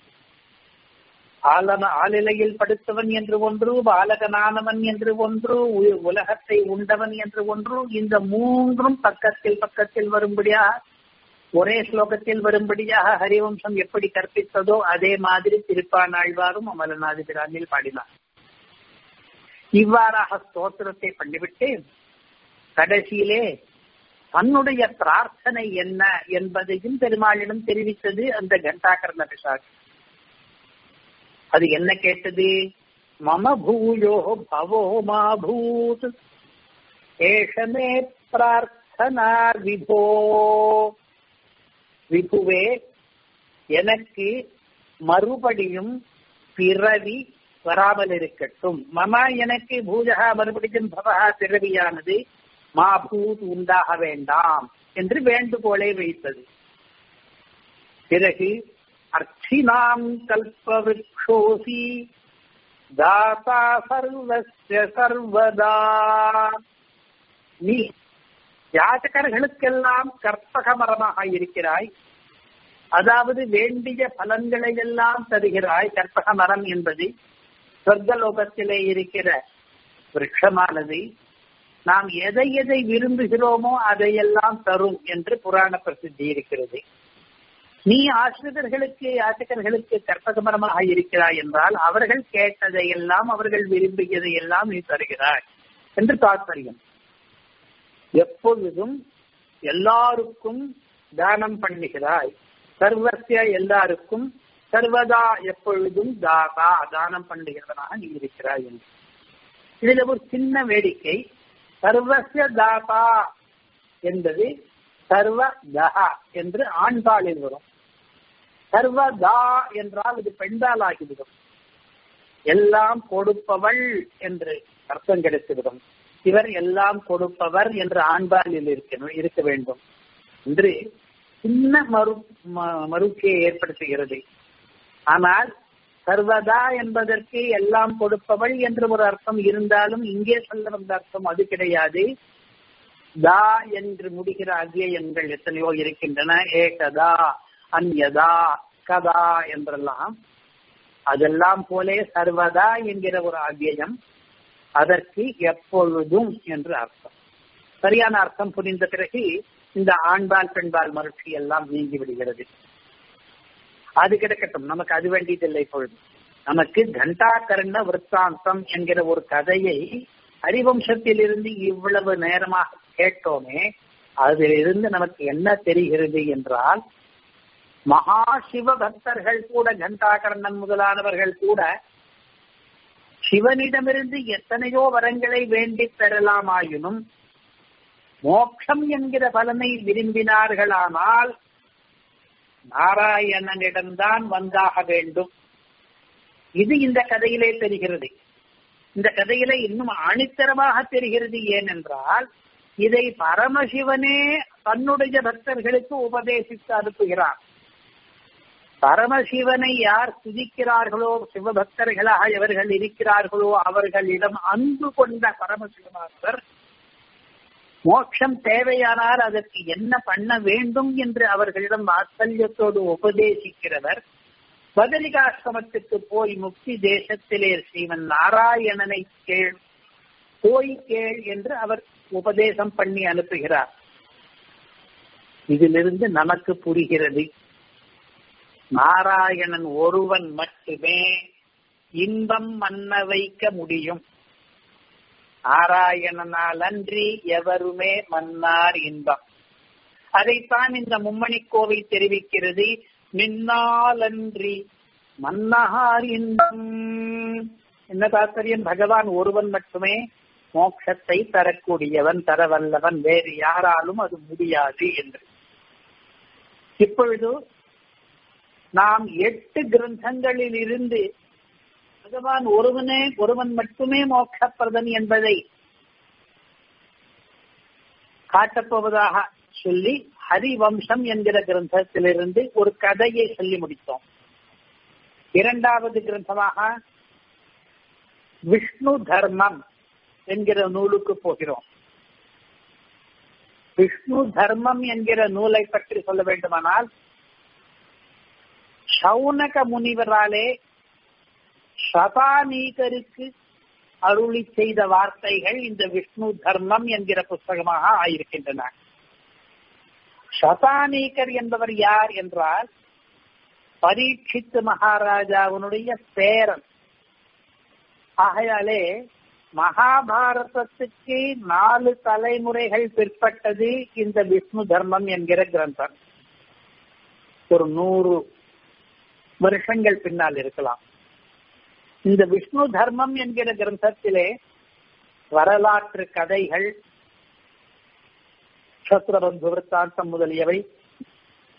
ஆலன ஆளிலையில் படுத்தவன் என்று ஒன்று பாலகனானவன் என்று ஒன்று உலகத்தை உண்டவன் என்று ஒன்று இந்த மூன்றும் பக்கத்தில் பக்கத்தில் வரும்படியாக ஒரே ஸ்லோகத்தில் வரும்படியாக ஹரிவம்சம் எப்படி கற்பித்ததோ அதே மாதிரி திருப்பானாழ்வாரும் அமலநாதி பிரானில் பாடினார் இவ்வாறாக ஸ்தோத்திரத்தை பண்ணிவிட்டு கடைசியிலே தன்னுடைய பிரார்த்தனை என்ன என்பதையும் பெருமாளிடம் தெரிவித்தது அந்த கண்டாகர்ண பிசாசு அது என்ன கேட்டது மம பூயோ பவோ மா பூத் ஏஷமே பிரார்த்தனா விபோ விபுவே எனக்கு மறுபடியும் பிறவி வராமல் இருக்கட்டும் மம எனக்கு பூஜகா மறுபடியும் பவகா பிறவியானது மாபூத் உண்டாக வேண்டாம் என்று வேண்டுகோளை வைத்தது பிறகு அர்ச்சினாம் கல்பவிருஷோசி தாத்தா சர்வஸ்ய சர்வதா நீ யாச்சகர்களுக்கெல்லாம் கற்பக மரமாக இருக்கிறாய் அதாவது வேண்டிய பலன்களை எல்லாம் தருகிறாய் கற்பக மரம் என்பது சொர்க்கலோகத்திலே இருக்கிற விருட்சமானது நாம் எதை எதை விரும்புகிறோமோ அதையெல்லாம் தரும் என்று புராண பிரசித்தி இருக்கிறது நீ ஆசிரியர்களுக்கு யாச்சகர்களுக்கு கற்பக மரமாக இருக்கிறாய் என்றால் அவர்கள் கேட்டதை எல்லாம் அவர்கள் விரும்பியதை எல்லாம் நீ தருகிறாய் என்று தாத்பரியம் எப்பொழுதும் எல்லாருக்கும் தானம் பண்ணுகிறாய் சர்வசிய எல்லாருக்கும் சர்வதா எப்பொழுதும் தாதா தானம் பண்ணுகிறவனாக நீ இருக்கிறாய் என்று இதுல ஒரு சின்ன வேடிக்கை சர்வசிய தாதா என்பது சர்வ தஹா என்று ஆண்பாலில் வரும் சர்வதா என்றால் இது பெண்பால் ஆகிவிடும் எல்லாம் கொடுப்பவள் என்று அர்த்தம் கிடைத்துவிடும் இவர் எல்லாம் கொடுப்பவர் என்று ஆண்பாலில் இருக்க இருக்க வேண்டும் என்று சின்ன மறு மறுக்கையை ஏற்படுத்துகிறது ஆனால் சர்வதா என்பதற்கு எல்லாம் கொடுப்பவள் என்று ஒரு அர்த்தம் இருந்தாலும் இங்கே சொல்ல வந்த அர்த்தம் அது கிடையாது தா என்று முடிகிற அத்தியயங்கள் எத்தனையோ இருக்கின்றன ஏகதா அந்யதா கதா என்றெல்லாம் அதெல்லாம் போலே சர்வதா என்கிற ஒரு அத்தியயம் அதற்கு எப்பொழுதும் என்று அர்த்தம் சரியான அர்த்தம் புரிந்த பிறகு இந்த ஆண்பால் பெண்பால் மறுச்சி எல்லாம் நீங்கி விடுகிறது அது கிடக்கட்டும் நமக்கு அது வேண்டியதில்லை இப்பொழுது நமக்கு கண்டாகர்ண விற்த்தாந்தம் என்கிற ஒரு கதையை ஹரிவம்சத்திலிருந்து இவ்வளவு நேரமாக கேட்டோமே அதிலிருந்து நமக்கு என்ன தெரிகிறது என்றால் மகா சிவ பக்தர்கள் கூட கண்டாகர்ணன் முதலானவர்கள் கூட சிவனிடமிருந்து எத்தனையோ வரங்களை வேண்டி பெறலாமாயினும் மோட்சம் என்கிற பலனை விரும்பினார்களானால் நாராயணனிடம்தான் வந்தாக வேண்டும் இது இந்த கதையிலே தெரிகிறது இந்த கதையிலே இன்னும் அணித்தரமாக தெரிகிறது ஏனென்றால் இதை பரமசிவனே தன்னுடைய பக்தர்களுக்கு உபதேசித்து அனுப்புகிறார் பரமசிவனை யார் துதிக்கிறார்களோ சிவபக்தர்களாக எவர்கள் இருக்கிறார்களோ அவர்களிடம் அன்பு கொண்ட பரமசிவனார் மோட்சம் தேவையானால் அதற்கு என்ன பண்ண வேண்டும் என்று அவர்களிடம் வாத்சல்யத்தோடு உபதேசிக்கிறவர் பதரிகாசிரமத்துக்கு போய் முக்தி தேசத்திலே ஸ்ரீமன் நாராயணனை கேள் போய் கேள் என்று அவர் உபதேசம் பண்ணி அனுப்புகிறார் இதிலிருந்து நமக்கு புரிகிறது நாராயணன் ஒருவன் மட்டுமே இன்பம் மன்ன வைக்க முடியும் நாராயணனால் அன்றி எவருமே மன்னார் இன்பம் அதைத்தான் இந்த மும்மணி கோவை தெரிவிக்கிறது மின்னாலன்றி மன்னஹார் இன்பம் என்ன தாத்பரியம் பகவான் ஒருவன் மட்டுமே மோட்சத்தை தரக்கூடியவன் தரவல்லவன் வேறு யாராலும் அது முடியாது என்று இப்பொழுது நாம் எட்டு கிரந்தங்களில் இருந்து பகவான் ஒருவனே ஒருவன் மட்டுமே மோட்சப்பிரதன் என்பதை காட்டப்போவதாக சொல்லி ஹரிவம்சம் என்கிற கிரந்தத்திலிருந்து ஒரு கதையை சொல்லி முடித்தோம் இரண்டாவது கிரந்தமாக விஷ்ணு தர்மம் என்கிற நூலுக்கு போகிறோம் விஷ்ணு தர்மம் என்கிற நூலை பற்றி சொல்ல வேண்டுமானால் சௌனக முனிவராலே சதானீகருக்கு அருளி செய்த வார்த்தைகள் இந்த விஷ்ணு தர்மம் என்கிற புஸ்தகமாக ஆயிருக்கின்றன சதானீகர் என்பவர் யார் என்றால் பரீட்சித்து மகாராஜாவினுடைய பேரன் ஆகையாலே மகாபாரதத்துக்கு நாலு தலைமுறைகள் பிற்பட்டது இந்த விஷ்ணு தர்மம் என்கிற கிரந்தம் ஒரு நூறு வருஷங்கள் பின்னால் இருக்கலாம் இந்த விஷ்ணு தர்மம் என்கிற கிரந்தத்திலே வரலாற்று கதைகள் சத்ரபந்து விற்த்தாந்தம் முதலியவை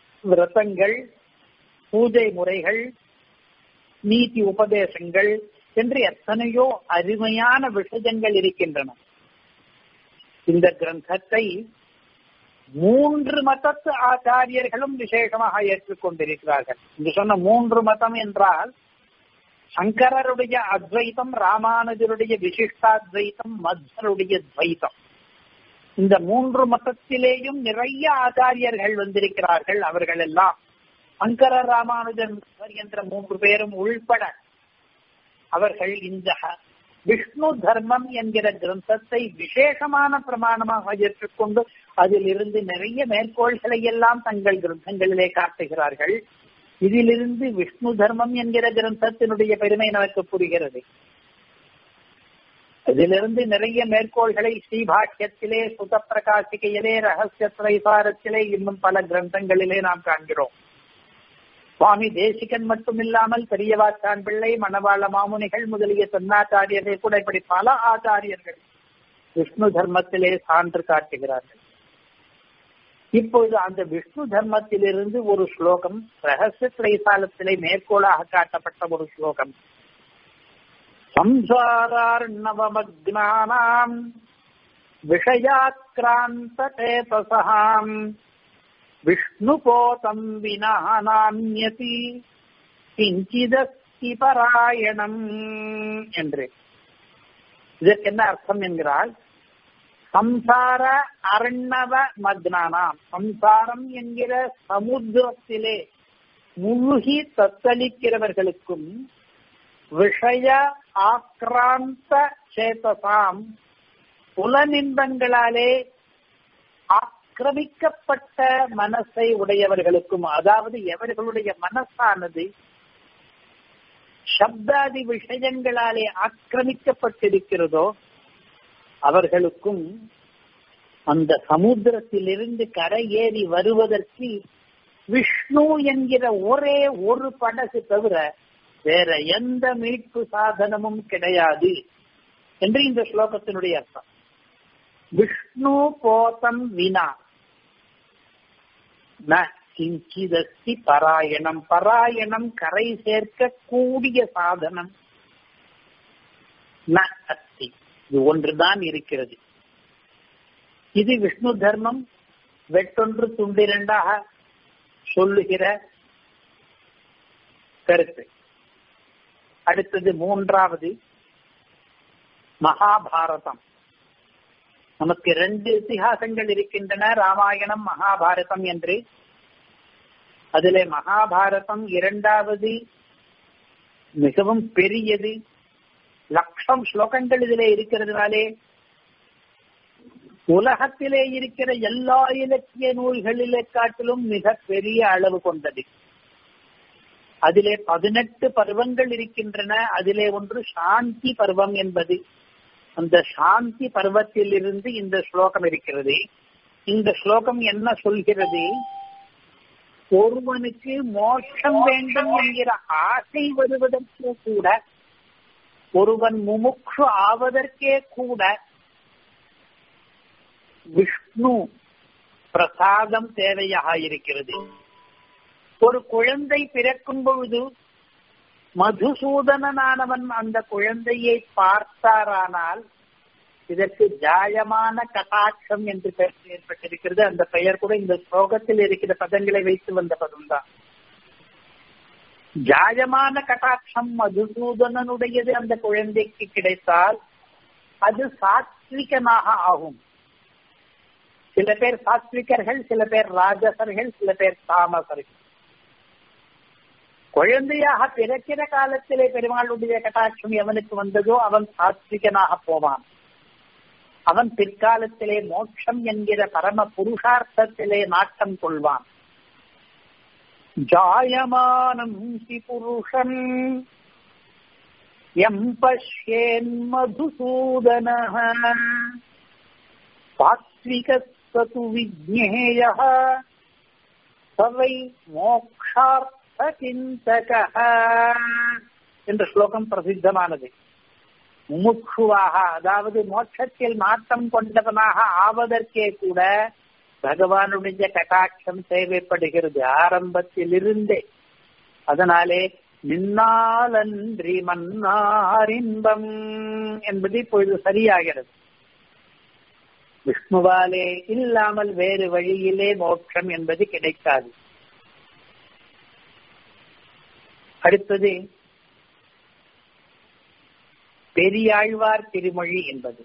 விரதங்கள் பூஜை முறைகள் நீதி உபதேசங்கள் என்று எத்தனையோ அருமையான விஷயங்கள் இருக்கின்றன இந்த கிரந்தத்தை மூன்று மதத்து ஆச்சாரியர்களும் விசேஷமாக ஏற்றுக்கொண்டிருக்கிறார்கள் இங்கு சொன்ன மூன்று மதம் என்றால் சங்கரருடைய அத்வைத்தம் ராமானுஜருடைய விசிஷ்டாத்வைத்தம் மத்வருடைய துவைத்தம் இந்த மூன்று மதத்திலேயும் நிறைய ஆச்சாரியர்கள் வந்திருக்கிறார்கள் அவர்கள் எல்லாம் சங்கர ராமானுஜன் என்ற மூன்று பேரும் உள்பட அவர்கள் இந்த விஷ்ணு தர்மம் என்கிற கிரந்தத்தை விசேஷமான பிரமாணமாக ஏற்றுக்கொண்டு அதிலிருந்து நிறைய மேற்கோள்களை எல்லாம் தங்கள் கிரந்தங்களிலே காட்டுகிறார்கள் இதிலிருந்து விஷ்ணு தர்மம் என்கிற கிரந்தத்தினுடைய பெருமை நமக்கு புரிகிறது இதிலிருந்து நிறைய மேற்கோள்களை ஸ்ரீபாஷ்யத்திலே சுத பிரகாசிகையிலே ரகசிய திரைசாரத்திலே இன்னும் பல கிரந்தங்களிலே நாம் காண்கிறோம் சுவாமி தேசிகன் மட்டுமில்லாமல் பெரியவாச்சான் பிள்ளை மணவாள மாமுனிகள் முதலிய தென்னாச்சாரியர்கள் கூட இப்படி பல ஆச்சாரியர்கள் விஷ்ணு தர்மத்திலே சான்று காட்டுகிறார்கள் இப்பொழுது அந்த விஷ்ணு தர்மத்திலிருந்து ஒரு ஸ்லோகம் ரகசிய திரைசாலத்திலே மேற்கோளாக காட்டப்பட்ட ஒரு ஸ்லோகம் சம்சாரார்ணவமக்னானாம் விஷயாக்கிராந்த சேதசாம் விஷ்ணுபோதம் வினா நானியதி கிஞ்சிதஸ்தி பராயணம் என்று இதற்கு என்ன அர்த்தம் என்கிறால் சம்சார அர்ணவ மக்னானாம் சம்சாரம் என்கிற சமுத்திரத்திலே முழுகி தத்தளிக்கிறவர்களுக்கும் விஷய ஆக்ராந்த சேதசாம் புலனின்பங்களாலே ஆக்கிரமிக்கப்பட்ட மனசை உடையவர்களுக்கும் அதாவது எவர்களுடைய மனசானது சப்தாதி விஷயங்களாலே ஆக்கிரமிக்கப்பட்டிருக்கிறதோ அவர்களுக்கும் அந்த சமுத்திரத்திலிருந்து கரையேறி வருவதற்கு விஷ்ணு என்கிற ஒரே ஒரு படகு தவிர வேற எந்த மீட்பு சாதனமும் கிடையாது என்று இந்த ஸ்லோகத்தினுடைய அர்த்தம் விஷ்ணு போதம் வினா ந கிஞ்சிதஸ்தி பராயணம் பராயணம் கரை சேர்க்க கூடிய சாதனம் ந அஸ்தி இது ஒன்றுதான் இருக்கிறது இது விஷ்ணு தர்மம் வெட்டொன்று துண்டிரண்டாக சொல்லுகிற கருத்து அடுத்தது மூன்றாவது மகாபாரதம் நமக்கு ரெண்டு இத்திஹாசங்கள் இருக்கின்றன ராமாயணம் மகாபாரதம் என்று அதிலே மகாபாரதம் இரண்டாவது மிகவும் பெரியது லட்சம் ஸ்லோகங்கள் இதிலே இருக்கிறதுனாலே உலகத்திலே இருக்கிற எல்லா இலக்கிய நூல்களிலே காட்டிலும் மிக பெரிய அளவு கொண்டது அதிலே பதினெட்டு பருவங்கள் இருக்கின்றன அதிலே ஒன்று சாந்தி பருவம் என்பது அந்த சாந்தி பருவத்திலிருந்து இந்த ஸ்லோகம் இருக்கிறது இந்த ஸ்லோகம் என்ன சொல்கிறது ஒருவனுக்கு மோட்சம் வேண்டும் என்கிற ஆசை வருவதற்கே கூட ஒருவன் முமுக்ஷு ஆவதற்கே கூட விஷ்ணு பிரசாதம் தேவையாக இருக்கிறது ஒரு குழந்தை பிறக்கும் பொழுது மதுசூதனனானவன் அந்த குழந்தையை பார்த்தாரானால் இதற்கு ஜாயமான கட்டாட்சம் என்று பெயர் ஏற்பட்டிருக்கிறது அந்த பெயர் கூட இந்த ஸ்லோகத்தில் இருக்கிற பதங்களை வைத்து வந்த பதம்தான் ஜாயமான கட்டாட்சம் மதுசூதனனுடையது அந்த குழந்தைக்கு கிடைத்தால் அது சாத்விகமாக ஆகும் சில பேர் சாத்விகர்கள் சில பேர் ராஜசர்கள் சில பேர் தாமசர்கள் குழந்தையாக பிறக்கிற காலத்திலே பெருமாளுடைய கட்டாட்சம் எவனுக்கு வந்ததோ அவன் சாத்விகனாக போவான் அவன் பிற்காலத்திலே மோட்சம் என்கிற பரம புருஷார்த்தத்திலே நாட்டம் கொள்வான் ஜாயமானம் ஹி புருஷன் எம் பஷ்யேன் மதுசூதன சாத்விகஸ்து விஜ்ஞேய சவை மோக்ஷார்த்த சிந்தக என்ற ஸ்லோகம் பிரசித்தமானது முமுட்சுவாக அதாவது மோட்சத்தில் நாட்டம் கொண்டவனாக ஆவதற்கே கூட பகவானுடைய கட்டாட்சம் தேவைப்படுகிறது ஆரம்பத்தில் இருந்தே அதனாலே நின்னாலன்றி மன்னாரின்பம் என்பது இப்பொழுது சரியாகிறது விஷ்ணுவாலே இல்லாமல் வேறு வழியிலே மோட்சம் என்பது கிடைக்காது அடுத்தது பெரியாழ்வார் திருமொழி என்பது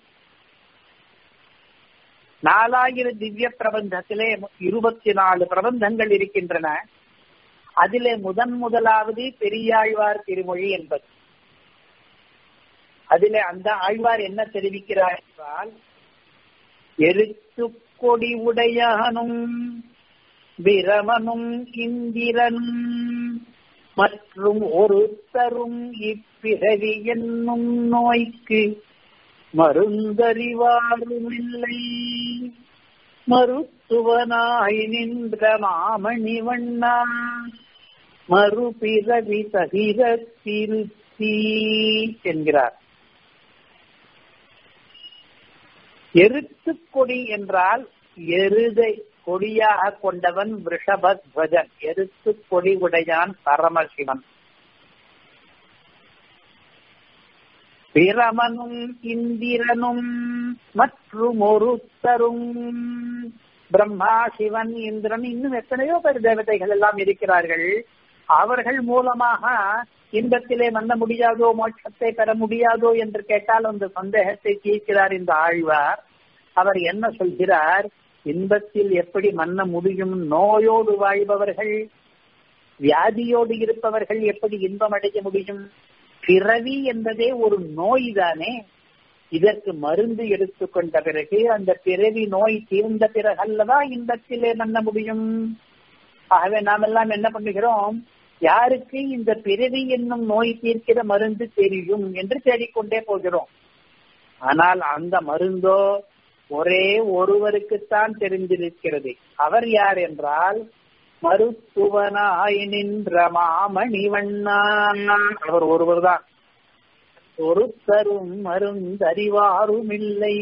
நாலாயிரம் திவ்ய பிரபந்தத்திலே இருபத்தி நாலு பிரபந்தங்கள் இருக்கின்றன அதிலே முதன் முதலாவது பெரியாழ்வார் திருமொழி என்பது அதிலே அந்த ஆழ்வார் என்ன தெரிவிக்கிறார் என்றால் எருத்து கொடி உடையானும் பிரமனும் இந்திரனும் மற்றும் ஒருத்தரும் இப்பிறவி என்னும் நோய்க்கு மருந்தறிவாருமில்லை மருத்துவனாய் நின்ற மாமணி வண்ணா மறுபிறவி தகிர திருத்தி என்கிறார் எருத்து கொடி என்றால் எருதை கொடியாக கொண்டவன் ரிஷபத்வஜன் எருத்து கொடி உடையான் பரமசிவன் பிரமனும் இந்திரனும் மற்றும் ஒருத்தரும் பிரம்மா சிவன் இந்திரன் இன்னும் எத்தனையோ பேர் தேவதைகள் எல்லாம் இருக்கிறார்கள் அவர்கள் மூலமாக இன்பத்திலே வந்த முடியாதோ மோட்சத்தை பெற முடியாதோ என்று கேட்டால் அந்த சந்தேகத்தை தீர்க்கிறார் இந்த ஆழ்வார் அவர் என்ன சொல்கிறார் இன்பத்தில் எப்படி மன்ன முடியும் நோயோடு வாழ்பவர்கள் வியாதியோடு இருப்பவர்கள் எப்படி இன்பம் அடைய முடியும் பிறவி என்பதே ஒரு நோய் தானே இதற்கு மருந்து எடுத்துக்கொண்ட பிறகு அந்த பிறவி நோய் தீர்ந்த பிறகு அல்லவா இன்பத்திலே மன்ன முடியும் ஆகவே நாம் எல்லாம் என்ன பண்ணுகிறோம் யாருக்கு இந்த பிறவி என்னும் நோய் தீர்க்கிற மருந்து தெரியும் என்று தேடிக்கொண்டே போகிறோம் ஆனால் அந்த மருந்தோ ஒரே ஒருவருக்குத்தான் தெரிந்திருக்கிறது அவர் யார் என்றால் மருத்துவனாய் நின்ற மாமணிவண்ணான் அவர் ஒருவர் தான் ஒருத்தரும் மருந்தறிவாரும் இல்லை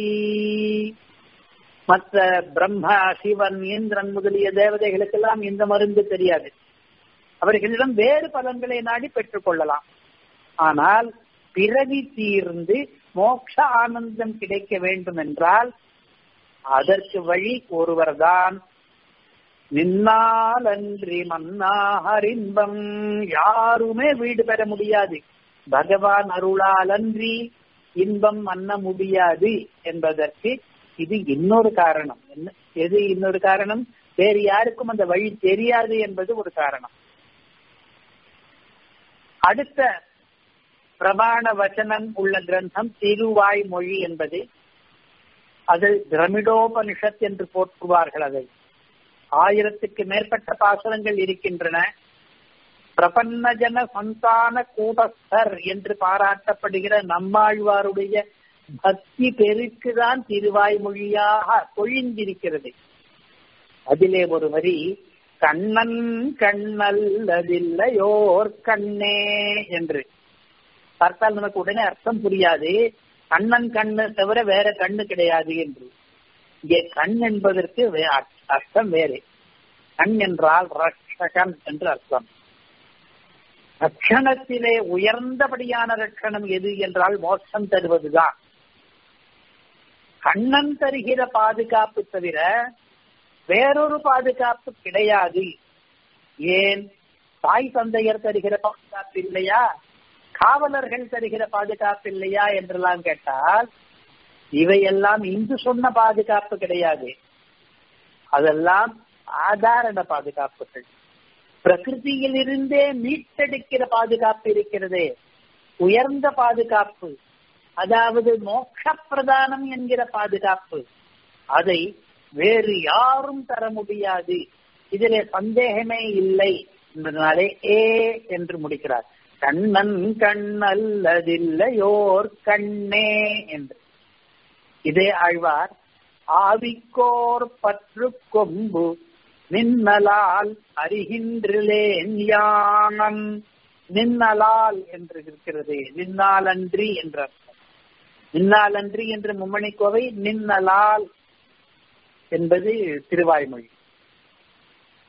மற்ற பிரம்மா சிவன் இந்திரன் முதலிய தேவதைகளுக்கெல்லாம் இந்த மருந்து தெரியாது அவர்களிடம் வேறு பலன்களை நாடி பெற்றுக் கொள்ளலாம் ஆனால் பிறவி தீர்ந்து மோட்ச ஆனந்தம் கிடைக்க வேண்டும் என்றால் அதற்கு வழி ஒருவர்தான் நின்னாலன்றி மன்னாரின்பம் யாருமே வீடு பெற முடியாது பகவான் அருளால் அன்றி இன்பம் மன்ன முடியாது என்பதற்கு இது இன்னொரு காரணம் என்ன எது இன்னொரு காரணம் வேறு யாருக்கும் அந்த வழி தெரியாது என்பது ஒரு காரணம் அடுத்த பிரமாண வச்சனம் உள்ள கிரந்தம் திருவாய் மொழி என்பது அது திரமிடோபனிஷத் என்று போற்றுவார்கள் அதை ஆயிரத்துக்கு மேற்பட்ட பாசனங்கள் இருக்கின்றன பிரபன்னஜன சந்தான கூடஸ்தர் என்று பாராட்டப்படுகிற நம்மாழ்வாருடைய பக்தி பெருக்குதான் திருவாய்மொழியாக பொழிந்திருக்கிறது அதிலே ஒரு வரி கண்ணன் கண்ணல்லதில்லையோர் கண்ணே என்று பார்த்தால் நமக்கு உடனே அர்த்தம் புரியாது கண்ணன் கண்ணு தவிர வேற கண்ணு கிடையாது என்று இங்கே கண் என்பதற்கு அர்த்தம் வேறு கண் என்றால் ரட்சகன் என்று அர்த்தம் ரட்சணத்திலே உயர்ந்தபடியான ரட்சணம் எது என்றால் மோட்சம் தருவதுதான் கண்ணன் தருகிற பாதுகாப்பு தவிர வேறொரு பாதுகாப்பு கிடையாது ஏன் தாய் தந்தையர் தருகிற பாதுகாப்பு இல்லையா காவலர்கள் தருகிற பாதுகாப்பு இல்லையா என்றெல்லாம் கேட்டால் இவையெல்லாம் இங்கு சொன்ன பாதுகாப்பு கிடையாது அதெல்லாம் சாதாரண பாதுகாப்புகள் பிரகிருதியில் இருந்தே மீட்டெடுக்கிற பாதுகாப்பு இருக்கிறதே உயர்ந்த பாதுகாப்பு அதாவது மோட்ச பிரதானம் என்கிற பாதுகாப்பு அதை வேறு யாரும் தர முடியாது இதிலே சந்தேகமே இல்லை என்பதனாலே ஏ என்று முடிக்கிறார் கண்ணன் கண்ணல்லதில்லையோர் கண்ணே என்று இதே ஆழ்வார் ஆவிக்கோர் பற்று கொம்பு நின்னலால் அறிகின்றிலேன் யானம் நின்னலால் என்று இருக்கிறது நின்னாலன்றி என்ற அர்த்தம் நின்னாலன்றி என்ற மும்மணி கோவை நின்னலால் என்பது திருவாய்மொழி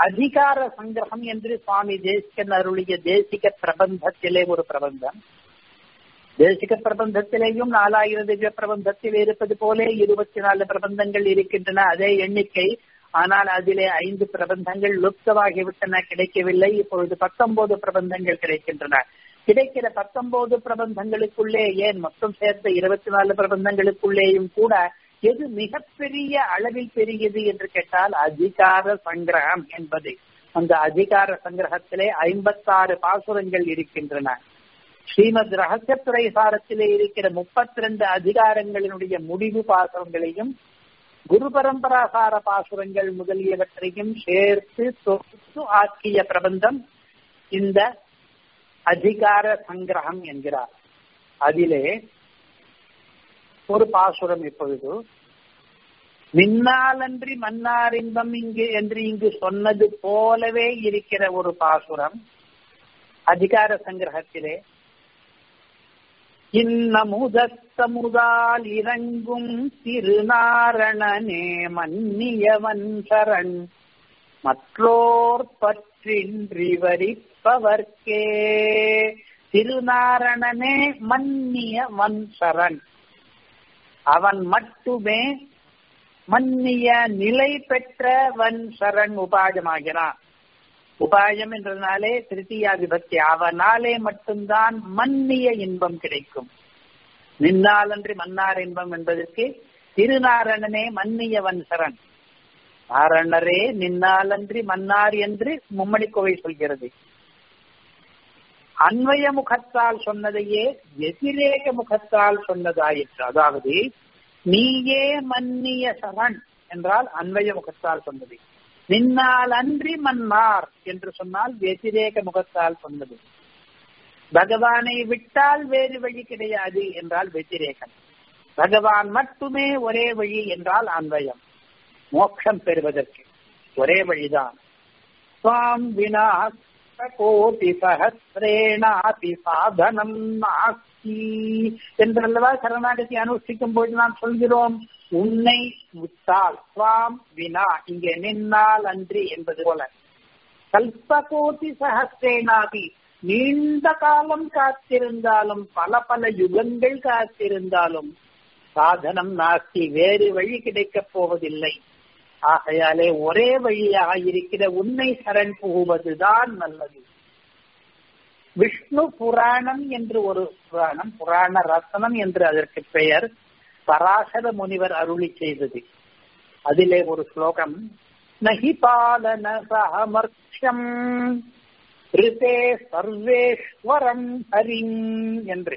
அதிகார சங்கிரகம் என்று சுவாமி தேசிகன் அருளிய தேசிக பிரபந்தத்திலே ஒரு பிரபந்தம் தேசிக பிரபந்தத்திலேயும் நாலாயிரம் திவ்ய பிரபந்தத்தில் இருப்பது போலே இருபத்தி நாலு பிரபந்தங்கள் இருக்கின்றன அதே எண்ணிக்கை ஆனால் அதிலே ஐந்து பிரபந்தங்கள் லுப்தமாகிவிட்டன கிடைக்கவில்லை இப்பொழுது பத்தொன்பது பிரபந்தங்கள் கிடைக்கின்றன கிடைக்கிற பத்தொன்பது பிரபந்தங்களுக்குள்ளே ஏன் மொத்தம் சேர்த்த இருபத்தி நாலு பிரபந்தங்களுக்குள்ளேயும் கூட எது மிகப்பெரிய அளவில் பெரியது என்று கேட்டால் அதிகார சங்கிரகம் என்பது அந்த அதிகார சங்கிரகத்திலே ஐம்பத்தாறு பாசுரங்கள் இருக்கின்றன ஸ்ரீமத் ரகசியத்துறை சாரத்திலே இருக்கிற முப்பத்தி ரெண்டு அதிகாரங்களினுடைய முடிவு பாசுரங்களையும் குரு பரம்பராசார பாசுரங்கள் முதலியவற்றையும் சேர்த்து தொகுத்து ஆக்கிய பிரபந்தம் இந்த அதிகார சங்கிரகம் என்கிறார் அதிலே ஒரு பாசுரம் இப்பொழுது மின்னாலன்றி மன்னாரின்பம் இங்கு என்று இங்கு சொன்னது போலவே இருக்கிற ஒரு பாசுரம் அதிகார சங்கிரகத்திலே இன்னமுதத்தமுதால் இறங்கும் திருநாரணனே மன்னியவன் சரண் மற்றோர் பற்றின்றி வரிப்பவர்க்கே திருநாரணனே மன்னியவன் சரண் அவன் மட்டுமே மன்னிய நிலை பெற்ற வன் சரண் உபாயமாகிறான் உபாயம் என்றனாலே திருத்தியா விபக்தி அவனாலே மட்டும்தான் மன்னிய இன்பம் கிடைக்கும் நின்னாலன்றி மன்னார் இன்பம் என்பதற்கு திருநாரணனே மன்னியவன் சரண் நாரணரே நின்னாலன்றி மன்னார் என்று மும்மணி கோவை சொல்கிறது அன்வய முகத்தால் சொன்னதையே எதிரேக முகத்தால் சொன்னதாயிற்று அதாவது நீயே மன்னிய சரண் என்றால் அன்வய முகத்தால் சொன்னது நின்னால் அன்றி மன்னார் என்று சொன்னால் வெதிரேக முகத்தால் சொன்னது பகவானை விட்டால் வேறு வழி கிடையாது என்றால் வெத்திரேகம் பகவான் மட்டுமே ஒரே வழி என்றால் அன்வயம் மோட்சம் பெறுவதற்கு ஒரே வழிதான் சுவாம் வினா கோடி சகசிரேணாபி சாதனம் நாஸ்தி என்றல்லவா சரணாகதி அனுஷ்டிக்கும் போது நாம் சொல்கிறோம் உன்னை விட்டால் சுவாம் வினா இங்கே நின்னால் அன்றி என்பது போல கல்பகோட்டி சகசிரேனாபி நீண்ட காலம் காத்திருந்தாலும் பல பல யுகங்கள் காத்திருந்தாலும் சாதனம் நாஸ்தி வேறு வழி கிடைக்கப் போவதில்லை ஆகையாலே ஒரே வழியாக இருக்கிற உன்னை சரண் புகுவதுதான் நல்லது விஷ்ணு புராணம் என்று ஒரு புராணம் புராண ரசனம் என்று அதற்கு பெயர் பராசர முனிவர் அருளி செய்தது அதிலே ஒரு ஸ்லோகம் நகி பாலன சமர்த்தியம் ரிதே சர்வேஸ்வரம் ஹரிம் என்று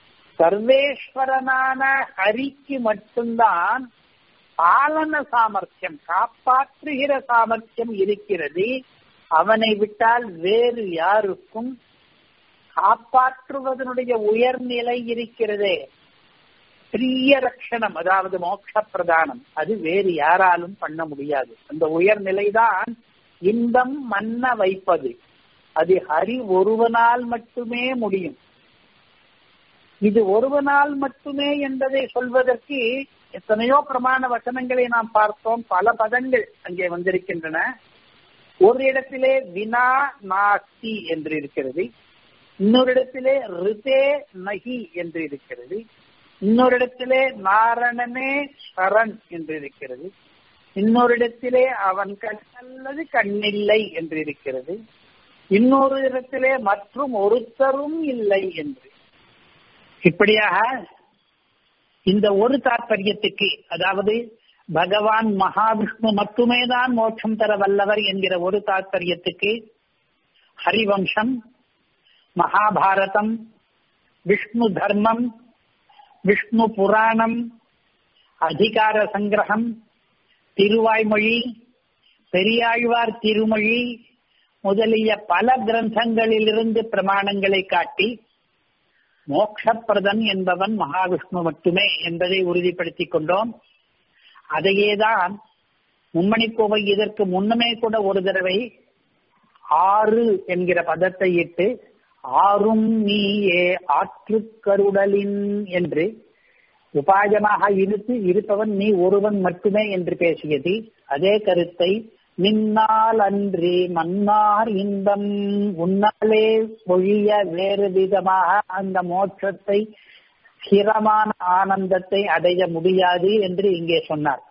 சர்வேஸ்வரனான ஹரிக்கு மட்டும்தான் பாலன சாமர்த்தியம் காப்பாற்றுகிற சாமர்த்தியம் இருக்கிறது அவனை விட்டால் வேறு யாருக்கும் காப்பாற்றுவதனுடைய உயர்நிலை இருக்கிறதே பிரிய ரட்சணம் அதாவது மோட்ச பிரதானம் அது வேறு யாராலும் பண்ண முடியாது அந்த உயர்நிலைதான் இன்பம் மன்ன வைப்பது அது ஹரி ஒருவனால் மட்டுமே முடியும் இது ஒருவனால் மட்டுமே என்பதை சொல்வதற்கு எத்தனையோ பிரமாண வசனங்களை நாம் பார்த்தோம் பல பதங்கள் அங்கே வந்திருக்கின்றன ஒரு இடத்திலே வினா நாஸ்தி என்று இருக்கிறது இன்னொரு இடத்திலே ரிதே நகி என்று இருக்கிறது இன்னொரு இடத்திலே நாரணனே சரண் என்று இருக்கிறது இன்னொரு இடத்திலே அவன் கண் அல்லது கண்ணில்லை என்று இருக்கிறது இன்னொரு இடத்திலே மற்றும் ஒருத்தரும் இல்லை என்று இப்படியாக இந்த ஒரு தாற்பயத்துக்கு அதாவது பகவான் மகாவிஷ்ணு மட்டுமே தான் மோட்சம் தர வல்லவர் என்கிற ஒரு தாற்பயத்துக்கு ஹரிவம்சம் மகாபாரதம் விஷ்ணு தர்மம் விஷ்ணு புராணம் அதிகார சங்கிரகம் திருவாய்மொழி பெரியாழ்வார் திருமொழி முதலிய பல கிரந்தங்களிலிருந்து பிரமாணங்களை காட்டி மோக்ஷப்பிரதன் என்பவன் மகாவிஷ்ணு மட்டுமே என்பதை உறுதிப்படுத்திக் கொண்டோம் அதையேதான் மும்மணிக்கோவை இதற்கு முன்னமே கூட ஒரு தடவை ஆறு என்கிற பதத்தை இட்டு ஆறும் நீயே ஆற்றுக்கருடலின் என்று உபாயமாக இருத்து இருப்பவன் நீ ஒருவன் மட்டுமே என்று பேசியது அதே கருத்தை நின்னால் அன்றி மன்னார் இன்பம் உன்னாலே ஒழிய வேறு விதமாக அந்த மோட்சத்தை ஸ்திரமான ஆனந்தத்தை அடைய முடியாது என்று இங்கே சொன்னார்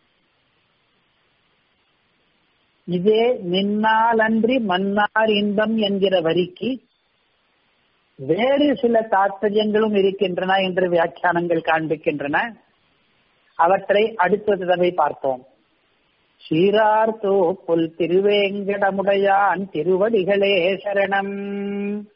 இதே நின்னாலன்றி மன்னார் இன்பம் என்கிற வரிக்கு வேறு சில தாற்பயங்களும் இருக்கின்றன என்று வியாக்கியானங்கள் காண்பிக்கின்றன அவற்றை அடுத்த தடவை பார்ப்போம் சீரார் புல் திருவேங்கடமுடையான் திருவடிகளே சரணம்